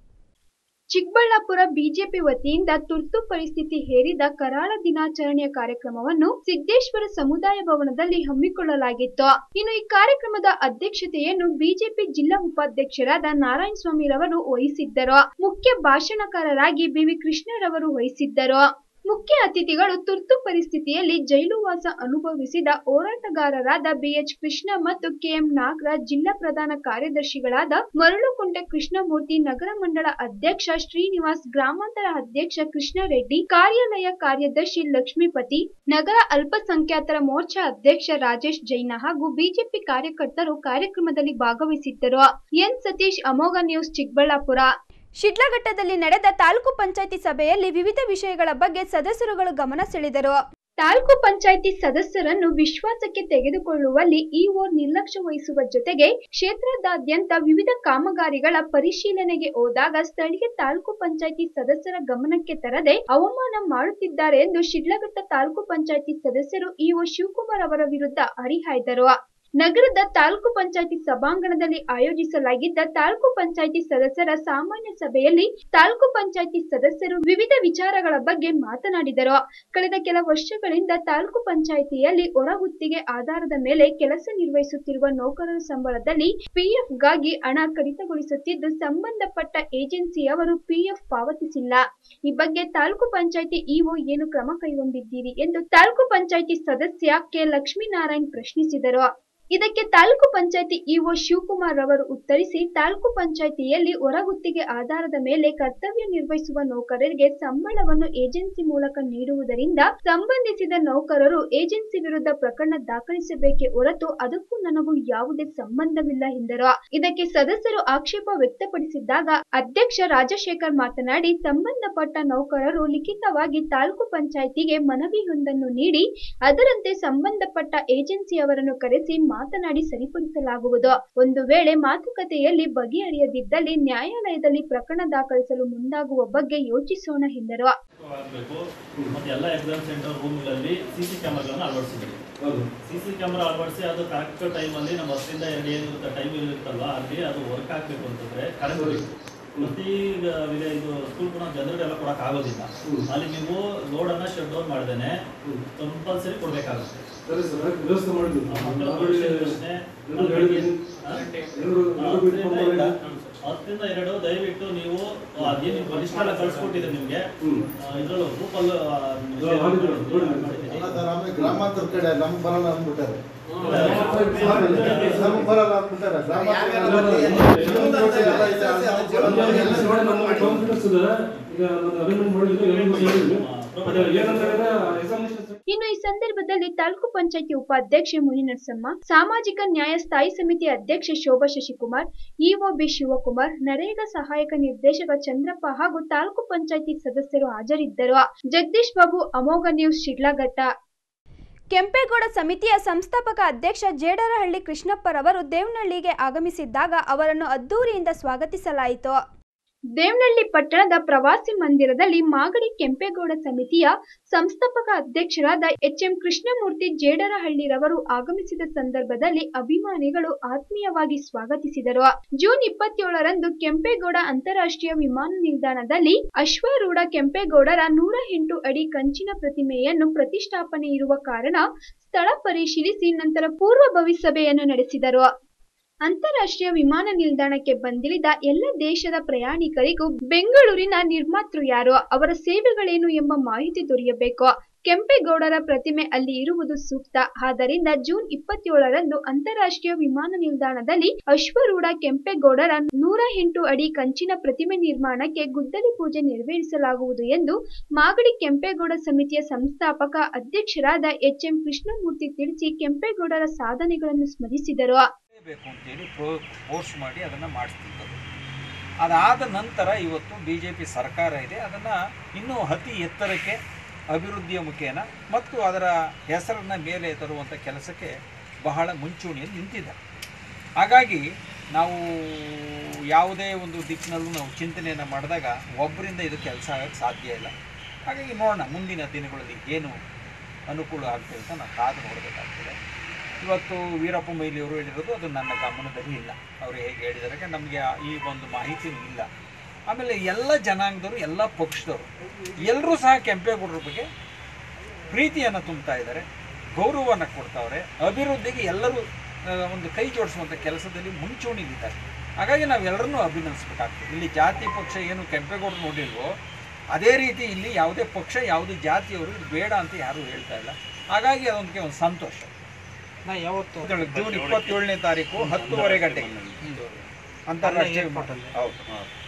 ಚಿಕ್ಕಬಳ್ಳಾಪುರ ಬಿಜೆಪಿ ವತಿಯಿಂದ ತುರ್ತು ಪರಿಸ್ಥಿತಿ ಹೇರಿದ ಕರಾಳ ದಿನಾಚರಣೆಯ ಕಾರ್ಯಕ್ರಮವನ್ನು ಸಿದ್ದೇಶ್ವರ ಸಮುದಾಯ ಭವನದಲ್ಲಿ ಹಮ್ಮಿಕೊಳ್ಳಲಾಗಿತ್ತು ಇನ್ನು ಈ ಕಾರ್ಯಕ್ರಮದ ಅಧ್ಯಕ್ಷತೆಯನ್ನು ಬಿಜೆಪಿ ಜಿಲ್ಲಾ ಉಪಾಧ್ಯಕ್ಷರಾದ ನಾರಾಯಣ ಸ್ವಾಮಿರವರು ವಹಿಸಿದ್ದರು ಮುಖ್ಯ ಭಾಷಣಕಾರರಾಗಿ ಬಿವಿ ಕೃಷ್ಣರವರು ವಹಿಸಿದ್ದರು ಮುಖ್ಯ ಅತಿಥಿಗಳು ತುರ್ತು ಪರಿಸ್ಥಿತಿಯಲ್ಲಿ ಜೈಲುವಾಸ ಅನುಭವಿಸಿದ ಹೋರಾಟಗಾರರಾದ ಬಿಎಚ್ ಕೃಷ್ಣ ಮತ್ತು ಕೆಎಂ ನಾಗರಾಜ್ ಜಿಲ್ಲಾ ಪ್ರಧಾನ ಕಾರ್ಯದರ್ಶಿಗಳಾದ ಮರಳುಕುಂಟೆ ಕೃಷ್ಣಮೂರ್ತಿ ನಗರ ಮಂಡಳ ಅಧ್ಯಕ್ಷ ಶ್ರೀನಿವಾಸ್ ಗ್ರಾಮಾಂತರ ಅಧ್ಯಕ್ಷ ಕೃಷ್ಣರೆಡ್ಡಿ ಕಾರ್ಯಾಲಯ ಕಾರ್ಯದರ್ಶಿ ಲಕ್ಷ್ಮೀಪತಿ ನಗರ ಅಲ್ಪಸಂಖ್ಯಾತರ ಮೋರ್ಚಾ ಅಧ್ಯಕ್ಷ ರಾಜೇಶ್ ಜೈನ ಹಾಗೂ ಬಿಜೆಪಿ ಕಾರ್ಯಕರ್ತರು ಕಾರ್ಯಕ್ರಮದಲ್ಲಿ ಭಾಗವಹಿಸಿದ್ದರು ಎನ್ ಸತೀಶ್ ಅಮೋಘ ನ್ಯೂಸ್ ಚಿಕ್ಕಬಳ್ಳಾಪುರ ಶಿಡ್ಲಘಟ್ಟದಲ್ಲಿ ನಡೆದ ತಾಲೂಕು ಪಂಚಾಯಿತಿ ಸಭೆಯಲ್ಲಿ ವಿವಿಧ ವಿಷಯಗಳ ಬಗ್ಗೆ ಸದಸ್ಯರುಗಳು ಗಮನ ಸೆಳೆದರು ತಾಲೂಕು ಪಂಚಾಯಿತಿ ಸದಸ್ಯರನ್ನು ವಿಶ್ವಾಸಕ್ಕೆ ತೆಗೆದುಕೊಳ್ಳುವಲ್ಲಿ ಇಒ ನಿರ್ಲಕ್ಷ್ಯ ವಹಿಸುವ ಜೊತೆಗೆ ಕ್ಷೇತ್ರದಾದ್ಯಂತ ವಿವಿಧ ಕಾಮಗಾರಿಗಳ ಪರಿಶೀಲನೆಗೆ ಹೋದಾಗ ಸ್ಥಳೀಯ ತಾಲೂಕು ಪಂಚಾಯಿತಿ ಸದಸ್ಯರ ಗಮನಕ್ಕೆ ತರದೆ ಅವಮಾನ ಮಾಡುತ್ತಿದ್ದಾರೆ ಎಂದು ಶಿಡ್ಲಘಟ್ಟ ತಾಲೂಕು ಪಂಚಾಯಿತಿ ಸದಸ್ಯರು ಇಒ ಶಿವಕುಮಾರ್ ಅವರ ವಿರುದ್ಧ ಹರಿಹಾಯ್ದರು ನಗರದ ತಾಲೂಕು ಪಂಚಾಯಿತಿ ಸಭಾಂಗಣದಲ್ಲಿ ಆಯೋಜಿಸಲಾಗಿದ್ದ ತಾಲೂಕು ಪಂಚಾಯಿತಿ ಸದಸ್ಯರ ಸಾಮಾನ್ಯ ಸಭೆಯಲ್ಲಿ ತಾಲೂಕು ಪಂಚಾಯಿತಿ ಸದಸ್ಯರು ವಿವಿಧ ವಿಚಾರಗಳ ಬಗ್ಗೆ ಮಾತನಾಡಿದರು ಕಳೆದ ಕೆಲ ವರ್ಷಗಳಿಂದ ತಾಲೂಕು ಪಂಚಾಯಿತಿಯಲ್ಲಿ ಹೊರಗುತ್ತಿಗೆ ಆಧಾರದ ಮೇಲೆ ಕೆಲಸ ನಿರ್ವಹಿಸುತ್ತಿರುವ ನೌಕರರ ಸಂಬಳದಲ್ಲಿ ಪಿಎಫ್ಗಾಗಿ ಹಣ ಕಡಿತಗೊಳಿಸುತ್ತಿದ್ದು ಸಂಬಂಧಪಟ್ಟ ಏಜೆನ್ಸಿಯವರು ಪಿಎಫ್ ಪಾವತಿಸಿಲ್ಲ ಈ ಬಗ್ಗೆ ತಾಲೂಕು ಪಂಚಾಯಿತಿ ಇಒ ಏನು ಕ್ರಮ ಕೈಗೊಂಡಿದ್ದೀರಿ ಎಂದು ತಾಲೂಕು ಪಂಚಾಯಿತಿ ಸದಸ್ಯ ಕೆ ಲಕ್ಷ್ಮೀನಾರಾಯಣ್ ಪ್ರಶ್ನಿಸಿದರು ಇದಕ್ಕೆ ತಾಲೂಕು ಪಂಚಾಯಿತಿ ಇಒ ಶಿವಕುಮಾರ್ ಅವರು ಉತ್ತರಿಸಿ ತಾಲೂಕು ಪಂಚಾಯಿತಿಯಲ್ಲಿ ಹೊರಗುತ್ತಿಗೆ ಆಧಾರದ ಮೇಲೆ ಕರ್ತವ್ಯ ನಿರ್ವಹಿಸುವ ನೌಕರರಿಗೆ ಸಂಬಳವನ್ನು ಏಜೆನ್ಸಿ ಮೂಲಕ ನೀಡುವುದರಿಂದ ಸಂಬಂಧಿಸಿದ ನೌಕರರು ಏಜೆನ್ಸಿ ವಿರುದ್ಧ ಪ್ರಕರಣ ದಾಖಲಿಸಬೇಕೇ ಹೊರತು ಅದಕ್ಕೂ ನನಗೂ ಯಾವುದೇ ಸಂಬಂಧವಿಲ್ಲ ಎಂದರು ಇದಕ್ಕೆ ಸದಸ್ಯರು ಆಕ್ಷೇಪ ವ್ಯಕ್ತಪಡಿಸಿದ್ದಾಗ ಅಧ್ಯಕ್ಷ ರಾಜಶೇಖರ್ ಮಾತನಾಡಿ ಸಂಬಂಧಪಟ್ಟ ನೌಕರರು ಲಿಖಿತವಾಗಿ ತಾಲೂಕು ಪಂಚಾಯಿತಿಗೆ ಮನವಿಯೊಂದನ್ನು ನೀಡಿ ಅದರಂತೆ ಸಂಬಂಧಪಟ್ಟ ಏಜೆನ್ಸಿಯವರನ್ನು ಕರೆಸಿ ಮಾತನಾಡಿ ಸರಿಪಡಿಸಲಾಗುವುದು ಒಂದು ವೇಳೆ ಮಾತುಕತೆಯಲ್ಲಿ ಬಗೆಹರಿಯದಿದ್ದಲ್ಲಿ ನ್ಯಾಯಾಲಯದಲ್ಲಿ ಪ್ರಕರಣ ದಾಖಲಿಸಲು ಮುಂದಾಗುವ ಬಗ್ಗೆ ಯೋಚಿಸೋಣ ಎಂದರು ಆಗಬೇಕು ಮತ್ತೆ ಎಲ್ಲ ಎಕ್ಸಾಮ್ ಸೆಂಟರ್ ರೂಮ್ಗಳಲ್ಲಿ ಸಿ ಸಿ ಕ್ಯಾಮ್ರಾಗಳನ್ನ ಅಳವಡಿಸಿದ್ವಿ ಸಿ ಸಿ ಕ್ಯಾಮ್ರಾ ಅಳವಡಿಸಿ ಅದು ಕರೆಕ್ಟ್ ಟೈಮಲ್ಲಿ ನಮ್ಮ ಹತ್ತರಿಂದ ಎರಡು ಏನಿರುತ್ತೆ ಟೈಮ್ ಇರುತ್ತಲ್ವಾ ಅಲ್ಲಿ ಅದು ವರ್ಕ್ ಆಗಬೇಕು ಅಂತಂದ್ರೆ ಕರೆಂಟ್ ಬೇಕು ಪ್ರತಿ ಈಗ ಇದು ಸ್ಕೂಲ್ ಕೂಡ ಜನರೇಟ್ ಎಲ್ಲ ಕೊಡಕ್ ಆಗೋದಿಲ್ಲ ಅಲ್ಲಿ ನೀವು ಲೋಡ್ ಅನ್ನ ಶಟ್ ಡೌನ್ ಮಾಡ್ದೇನೆ ಕಂಪಲ್ಸರಿ ಕೊಡ್ಬೇಕಾಗುತ್ತೆ ಸರಿ ಸರ್ ವ್ಯವಸ್ಥೆ ಮಾಡಿದ್ವಿ ಆ ಮಕ್ಕಳ ಭವಿಷ್ಯದ ಪ್ರಶ್ನೆ ಅಲ್ಲಿ ಬೆಳಿಗ್ಗೆ, ಆ? ಹತ್ತರಿಂದ ಎರಡು ದಯವಿಟ್ಟು ನೀವು ಅದೇನು ಲಿಸ್ಟ್ ಎಲ್ಲ ಕಳ್ಸಿಕೊಟ್ಟಿದೆ ನಿಮ್ಗೆ ಇದ್ರಲ್ಲೂ ಗ್ರೂಪಲ್ಲೂ ಗ್ರಾಮಾಂತರ ಕಡೆ ನಮ್ಗೆ ಬರಲ್ಲ ಅಂದ್ಬಿಟ್ಟಾರೆ ನಮ್ಗೆ ಬರಲ್ಲ ಅಂದ್ಬಿಟ್ಟಾರೆ ಕಾನ್ಫಿಡೆನ್ಸ್ ಇದೆ ಈಗ ನಾನು ಅರೇಂಜ್ಮೆಂಟ್ ಮಾಡಿದ್ದು ಎಲ್ಲರಿಗೂ ಹೇಳಿದ್ವಿ ಬಟ್ ಏನಂತ ಹೇಳಿದ್ರೆ ಎಕ್ಸಾಮಿನೇಷನ್ ಇನ್ನು ಈ ಸಂದರ್ಭದಲ್ಲಿ ತಾಲೂಕು ಪಂಚಾಯತಿ ಉಪಾಧ್ಯಕ್ಷೆ ಮುನಿನರಸಮ್ಮ ಸಾಮಾಜಿಕ ನ್ಯಾಯ ಸ್ಥಾಯಿ ಸಮಿತಿ ಅಧ್ಯಕ್ಷೆ ಶೋಭಾ ಶಶಿಕುಮಾರ್ ಇಒ ಬಿ ಶಿವಕುಮಾರ್ ನರೇಗಾ ಸಹಾಯಕ ನಿರ್ದೇಶಕ ಚಂದ್ರಪ್ಪ ಹಾಗೂ ತಾಲೂಕು ಪಂಚಾಯತಿ ಸದಸ್ಯರು ಹಾಜರಿದ್ದರು ಜಗದೀಶ್ ಬಾಬು ಅಮೋಘ ನ್ಯೂಸ್ ಶಿಡ್ಲಘಟ್ಟ ಕೆಂಪೇಗೌಡ ಸಮಿತಿಯ ಸಂಸ್ಥಾಪಕ ಅಧ್ಯಕ್ಷ ಜೇಡರಹಳ್ಳಿ ಕೃಷ್ಣಪ್ಪರವರು ದೇವನಹಳ್ಳಿಗೆ ಆಗಮಿಸಿದ್ದಾಗ ಅವರನ್ನು ಅದ್ದೂರಿಯಿಂದ ಸ್ವಾಗತಿಸಲಾಯಿತು ದೇವನಹಳ್ಳಿ ಪಟ್ಟಣದ ಪ್ರವಾಸಿ ಮಂದಿರದಲ್ಲಿ ಮಾಗಡಿ ಕೆಂಪೇಗೌಡ ಸಮಿತಿಯ ಸಂಸ್ಥಾಪಕ ಅಧ್ಯಕ್ಷರಾದ ಎಚ್ ಎಂ ಕೃಷ್ಣಮೂರ್ತಿ ಜೇಡರಹಳ್ಳಿರವರು ಆಗಮಿಸಿದ ಸಂದರ್ಭದಲ್ಲಿ ಅಭಿಮಾನಿಗಳು ಆತ್ಮೀಯವಾಗಿ ಸ್ವಾಗತಿಸಿದರು ಜೂನ್ ಇಪ್ಪತ್ತೇಳರಂದು ಕೆಂಪೇಗೌಡ ಅಂತಾರಾಷ್ಟ್ರೀಯ ವಿಮಾನ ನಿಲ್ದಾಣದಲ್ಲಿ ಅಶ್ವಾರೂಢ ಕೆಂಪೇಗೌಡರ ನೂರ ಎಂಟು ಅಡಿ ಕಂಚಿನ ಪ್ರತಿಮೆಯನ್ನು ಪ್ರತಿಷ್ಠಾಪನೆ ಇರುವ ಕಾರಣ ಸ್ಥಳ ಪರಿಶೀಲಿಸಿ ನಂತರ ಪೂರ್ವಭವಿ ಸಭೆಯನ್ನು ನಡೆಸಿದರು ಅಂತಾರಾಷ್ಟ್ರೀಯ ವಿಮಾನ ನಿಲ್ದಾಣಕ್ಕೆ ಬಂದಿಳಿದ ಎಲ್ಲ ದೇಶದ ಪ್ರಯಾಣಿಕರಿಗೂ ಬೆಂಗಳೂರಿನ ನಿರ್ಮಾತೃ ಯಾರು ಅವರ ಸೇವೆಗಳೇನು ಎಂಬ ಮಾಹಿತಿ ದೊರೆಯಬೇಕು ಕೆಂಪೇಗೌಡರ ಪ್ರತಿಮೆ ಅಲ್ಲಿ ಇರುವುದು ಸೂಕ್ತ ಆದ್ದರಿಂದ ಜೂನ್ ಇಪ್ಪತ್ತೇಳರಂದು ಅಂತಾರಾಷ್ಟ್ರೀಯ ವಿಮಾನ ನಿಲ್ದಾಣದಲ್ಲಿ ಅಶ್ವರೂಢ ಕೆಂಪೇಗೌಡರ ನೂರ ಎಂಟು ಅಡಿ ಕಂಚಿನ ಪ್ರತಿಮೆ ನಿರ್ಮಾಣಕ್ಕೆ ಗುದ್ದಲಿ ಪೂಜೆ ನೆರವೇರಿಸಲಾಗುವುದು ಎಂದು ಮಾಗಡಿ ಕೆಂಪೇಗೌಡ ಸಮಿತಿಯ ಸಂಸ್ಥಾಪಕ ಅಧ್ಯಕ್ಷರಾದ ಎಚ್ ಎಂ ಕೃಷ್ಣಮೂರ್ತಿ ತಿಳಿಸಿ ಕೆಂಪೇಗೌಡರ ಸಾಧನೆಗಳನ್ನು ಸ್ಮರಿಸಿದರು ಬೇಕು ಅಂತೇಳಿ ಪ್ರೋ ಫೋರ್ಸ್ ಮಾಡಿ ಅದನ್ನು ಮಾಡಿಸ್ತಿದ್ದದ್ದು ಅದಾದ ನಂತರ ಇವತ್ತು ಬಿ ಜೆ ಪಿ ಸರ್ಕಾರ ಇದೆ ಅದನ್ನು ಇನ್ನೂ ಅತಿ ಎತ್ತರಕ್ಕೆ ಅಭಿವೃದ್ಧಿಯ ಮುಖೇನ ಮತ್ತು ಅದರ ಹೆಸರನ್ನು ಮೇಲೆ ತರುವಂಥ ಕೆಲಸಕ್ಕೆ ಬಹಳ ಮುಂಚೂಣಿಯಲ್ಲಿ ನಿಂತಿದೆ ಹಾಗಾಗಿ ನಾವು ಯಾವುದೇ ಒಂದು ದಿಕ್ಕಿನಲ್ಲೂ ನಾವು ಚಿಂತನೆಯನ್ನು ಮಾಡಿದಾಗ ಒಬ್ಬರಿಂದ ಇದು ಕೆಲಸ ಆಗೋಕ್ಕೆ ಸಾಧ್ಯ ಇಲ್ಲ ಹಾಗಾಗಿ ನೋಡೋಣ ಮುಂದಿನ ದಿನಗಳಲ್ಲಿ ಏನು ಅನುಕೂಲ ಆಗ್ತದೆ ಅಂತ ನಾವು ಕಾದು ನೋಡಬೇಕಾಗ್ತದೆ ಇವತ್ತು ವೀರಪ್ಪ ಮೊಯ್ಲಿಯವರು ಹೇಳಿರೋದು ಅದು ನನ್ನ ಗಮನದಲ್ಲಿ ಇಲ್ಲ ಅವರು ಹೇಗೆ ಹೇಳಿದ್ದಾರೆ ನಮಗೆ ಈ ಒಂದು ಮಾಹಿತಿನೂ ಇಲ್ಲ ಆಮೇಲೆ ಎಲ್ಲ ಜನಾಂಗದವರು ಎಲ್ಲ ಪಕ್ಷದವರು ಎಲ್ಲರೂ ಸಹ ಕೆಂಪೇಗೌಡರ ಬಗ್ಗೆ ಪ್ರೀತಿಯನ್ನು ತುಂಬ್ತಾ ಇದ್ದಾರೆ ಗೌರವವನ್ನು ಕೊಡ್ತಾವ್ರೆ ಅಭಿವೃದ್ಧಿಗೆ ಎಲ್ಲರೂ ಆ, ಒಂದು ಕೈ ಜೋಡಿಸುವಂಥ ಕೆಲಸದಲ್ಲಿ ಮುಂಚೂಣಿಲಿದ್ದಾರೆ ಹಾಗಾಗಿ ನಾವೆಲ್ಲರನ್ನೂ ಅಭಿನಂದಿಸ್ಬೇಕಾಗ್ತದೆ ಇಲ್ಲಿ ಜಾತಿ ಪಕ್ಷ ಏನು ಕೆಂಪೇಗೌಡರು ನೋಡಿಲ್ವೋ ಅದೇ ರೀತಿ ಇಲ್ಲಿ ಯಾವುದೇ ಪಕ್ಷ ಯಾವುದೇ ಜಾತಿಯವರು ಇದು ಬೇಡ ಅಂತ ಯಾರೂ ಹೇಳ್ತಾ ಇಲ್ಲ ಹಾಗಾಗಿ ಅದೊಂದಕ್ಕೆ ಒಂದು ಸಂತೋಷ ನಾ ಯಾವತ್ತು ಜೂನ್ ಇಪ್ಪತ್ತೇಳನೇ ತಾರೀಕು ಹತ್ತುವರೆ ಗಂಟೆಗೆ ಅಂತಾರಾಷ್ಟ್ರೀಯ ಹೌದು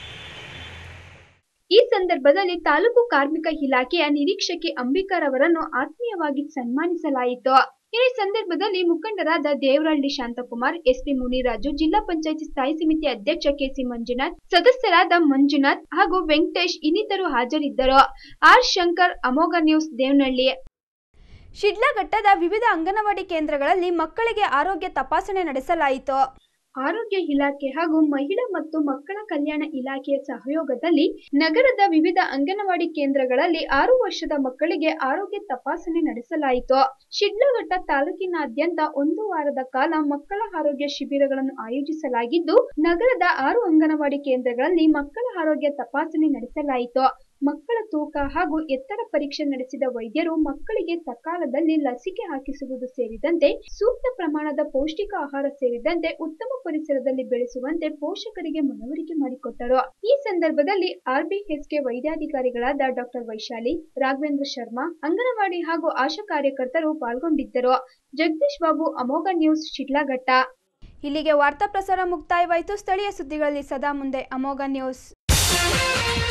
ಈ ಸಂದರ್ಭದಲ್ಲಿ ತಾಲೂಕು ಕಾರ್ಮಿಕ ಇಲಾಖೆಯ ನಿರೀಕ್ಷಕಿ ಅಂಬಿಕರ್ ಅವರನ್ನು ಆತ್ಮೀಯವಾಗಿ ಸನ್ಮಾನಿಸಲಾಯಿತು ಈ ಸಂದರ್ಭದಲ್ಲಿ ಮುಖಂಡರಾದ ದೇವರಹಳ್ಳಿ ಶಾಂತಕುಮಾರ್ ಎಸ್ಪಿ ಮುನಿರಾಜು ಜಿಲ್ಲಾ ಪಂಚಾಯತಿ ಸ್ಥಾಯಿ ಸಮಿತಿ ಅಧ್ಯಕ್ಷ ಕೆಸಿ ಮಂಜುನಾಥ್ ಸದಸ್ಯರಾದ ಮಂಜುನಾಥ್ ಹಾಗೂ ವೆಂಕಟೇಶ್ ಇನ್ನಿತರು ಹಾಜರಿದ್ದರು ಆರ್ ಶಂಕರ್ ಅಮೋಘ ನ್ಯೂಸ್ ದೇವನಹಳ್ಳಿ ಶಿಡ್ಲಘಟ್ಟದ ವಿವಿಧ ಅಂಗನವಾಡಿ ಕೇಂದ್ರಗಳಲ್ಲಿ ಮಕ್ಕಳಿಗೆ ಆರೋಗ್ಯ ತಪಾಸಣೆ ನಡೆಸಲಾಯಿತು ಆರೋಗ್ಯ ಇಲಾಖೆ ಹಾಗೂ ಮಹಿಳಾ ಮತ್ತು ಮಕ್ಕಳ ಕಲ್ಯಾಣ ಇಲಾಖೆಯ ಸಹಯೋಗದಲ್ಲಿ ನಗರದ ವಿವಿಧ ಅಂಗನವಾಡಿ ಕೇಂದ್ರಗಳಲ್ಲಿ ಆರು ವರ್ಷದ ಮಕ್ಕಳಿಗೆ ಆರೋಗ್ಯ ತಪಾಸಣೆ ನಡೆಸಲಾಯಿತು ಶಿಡ್ಲಘಟ್ಟ ತಾಲೂಕಿನಾದ್ಯಂತ ಒಂದು ವಾರದ ಕಾಲ ಮಕ್ಕಳ ಆರೋಗ್ಯ ಶಿಬಿರಗಳನ್ನು ಆಯೋಜಿಸಲಾಗಿದ್ದು ನಗರದ ಆರು ಅಂಗನವಾಡಿ ಕೇಂದ್ರಗಳಲ್ಲಿ ಮಕ್ಕಳ ಆರೋಗ್ಯ ತಪಾಸಣೆ ನಡೆಸಲಾಯಿತು ಮಕ್ಕಳ ತೂಕ ಹಾಗೂ ಎತ್ತರ ಪರೀಕ್ಷೆ ನಡೆಸಿದ ವೈದ್ಯರು ಮಕ್ಕಳಿಗೆ ಸಕಾಲದಲ್ಲಿ ಲಸಿಕೆ ಹಾಕಿಸುವುದು ಸೇರಿದಂತೆ ಸೂಕ್ತ ಪ್ರಮಾಣದ ಪೌಷ್ಟಿಕ ಆಹಾರ ಸೇರಿದಂತೆ ಉತ್ತಮ ಪರಿಸರದಲ್ಲಿ ಬೆಳೆಸುವಂತೆ ಪೋಷಕರಿಗೆ ಮನವರಿಕೆ ಮಾಡಿಕೊಟ್ಟರು ಈ ಸಂದರ್ಭದಲ್ಲಿ ಆರ್ಬಿಎಸ್ಕೆ ವೈದ್ಯಾಧಿಕಾರಿಗಳಾದ ಡಾಕ್ಟರ್ ವೈಶಾಲಿ ರಾಘವೇಂದ್ರ ಶರ್ಮಾ ಅಂಗನವಾಡಿ ಹಾಗೂ ಆಶಾ ಕಾರ್ಯಕರ್ತರು ಪಾಲ್ಗೊಂಡಿದ್ದರು ಜಗದೀಶ್ ಬಾಬು ಅಮೋಘ ನ್ಯೂಸ್ ಶಿಡ್ಲಘಟ್ಟ ಇಲ್ಲಿಗೆ ವಾರ್ತಾ ಪ್ರಸಾರ ಮುಕ್ತಾಯವಾಯಿತು ಸ್ಥಳೀಯ ಸುದ್ದಿಗಳಲ್ಲಿ ಸದಾ ಮುಂದೆ ಅಮೋಘ ನ್ಯೂಸ್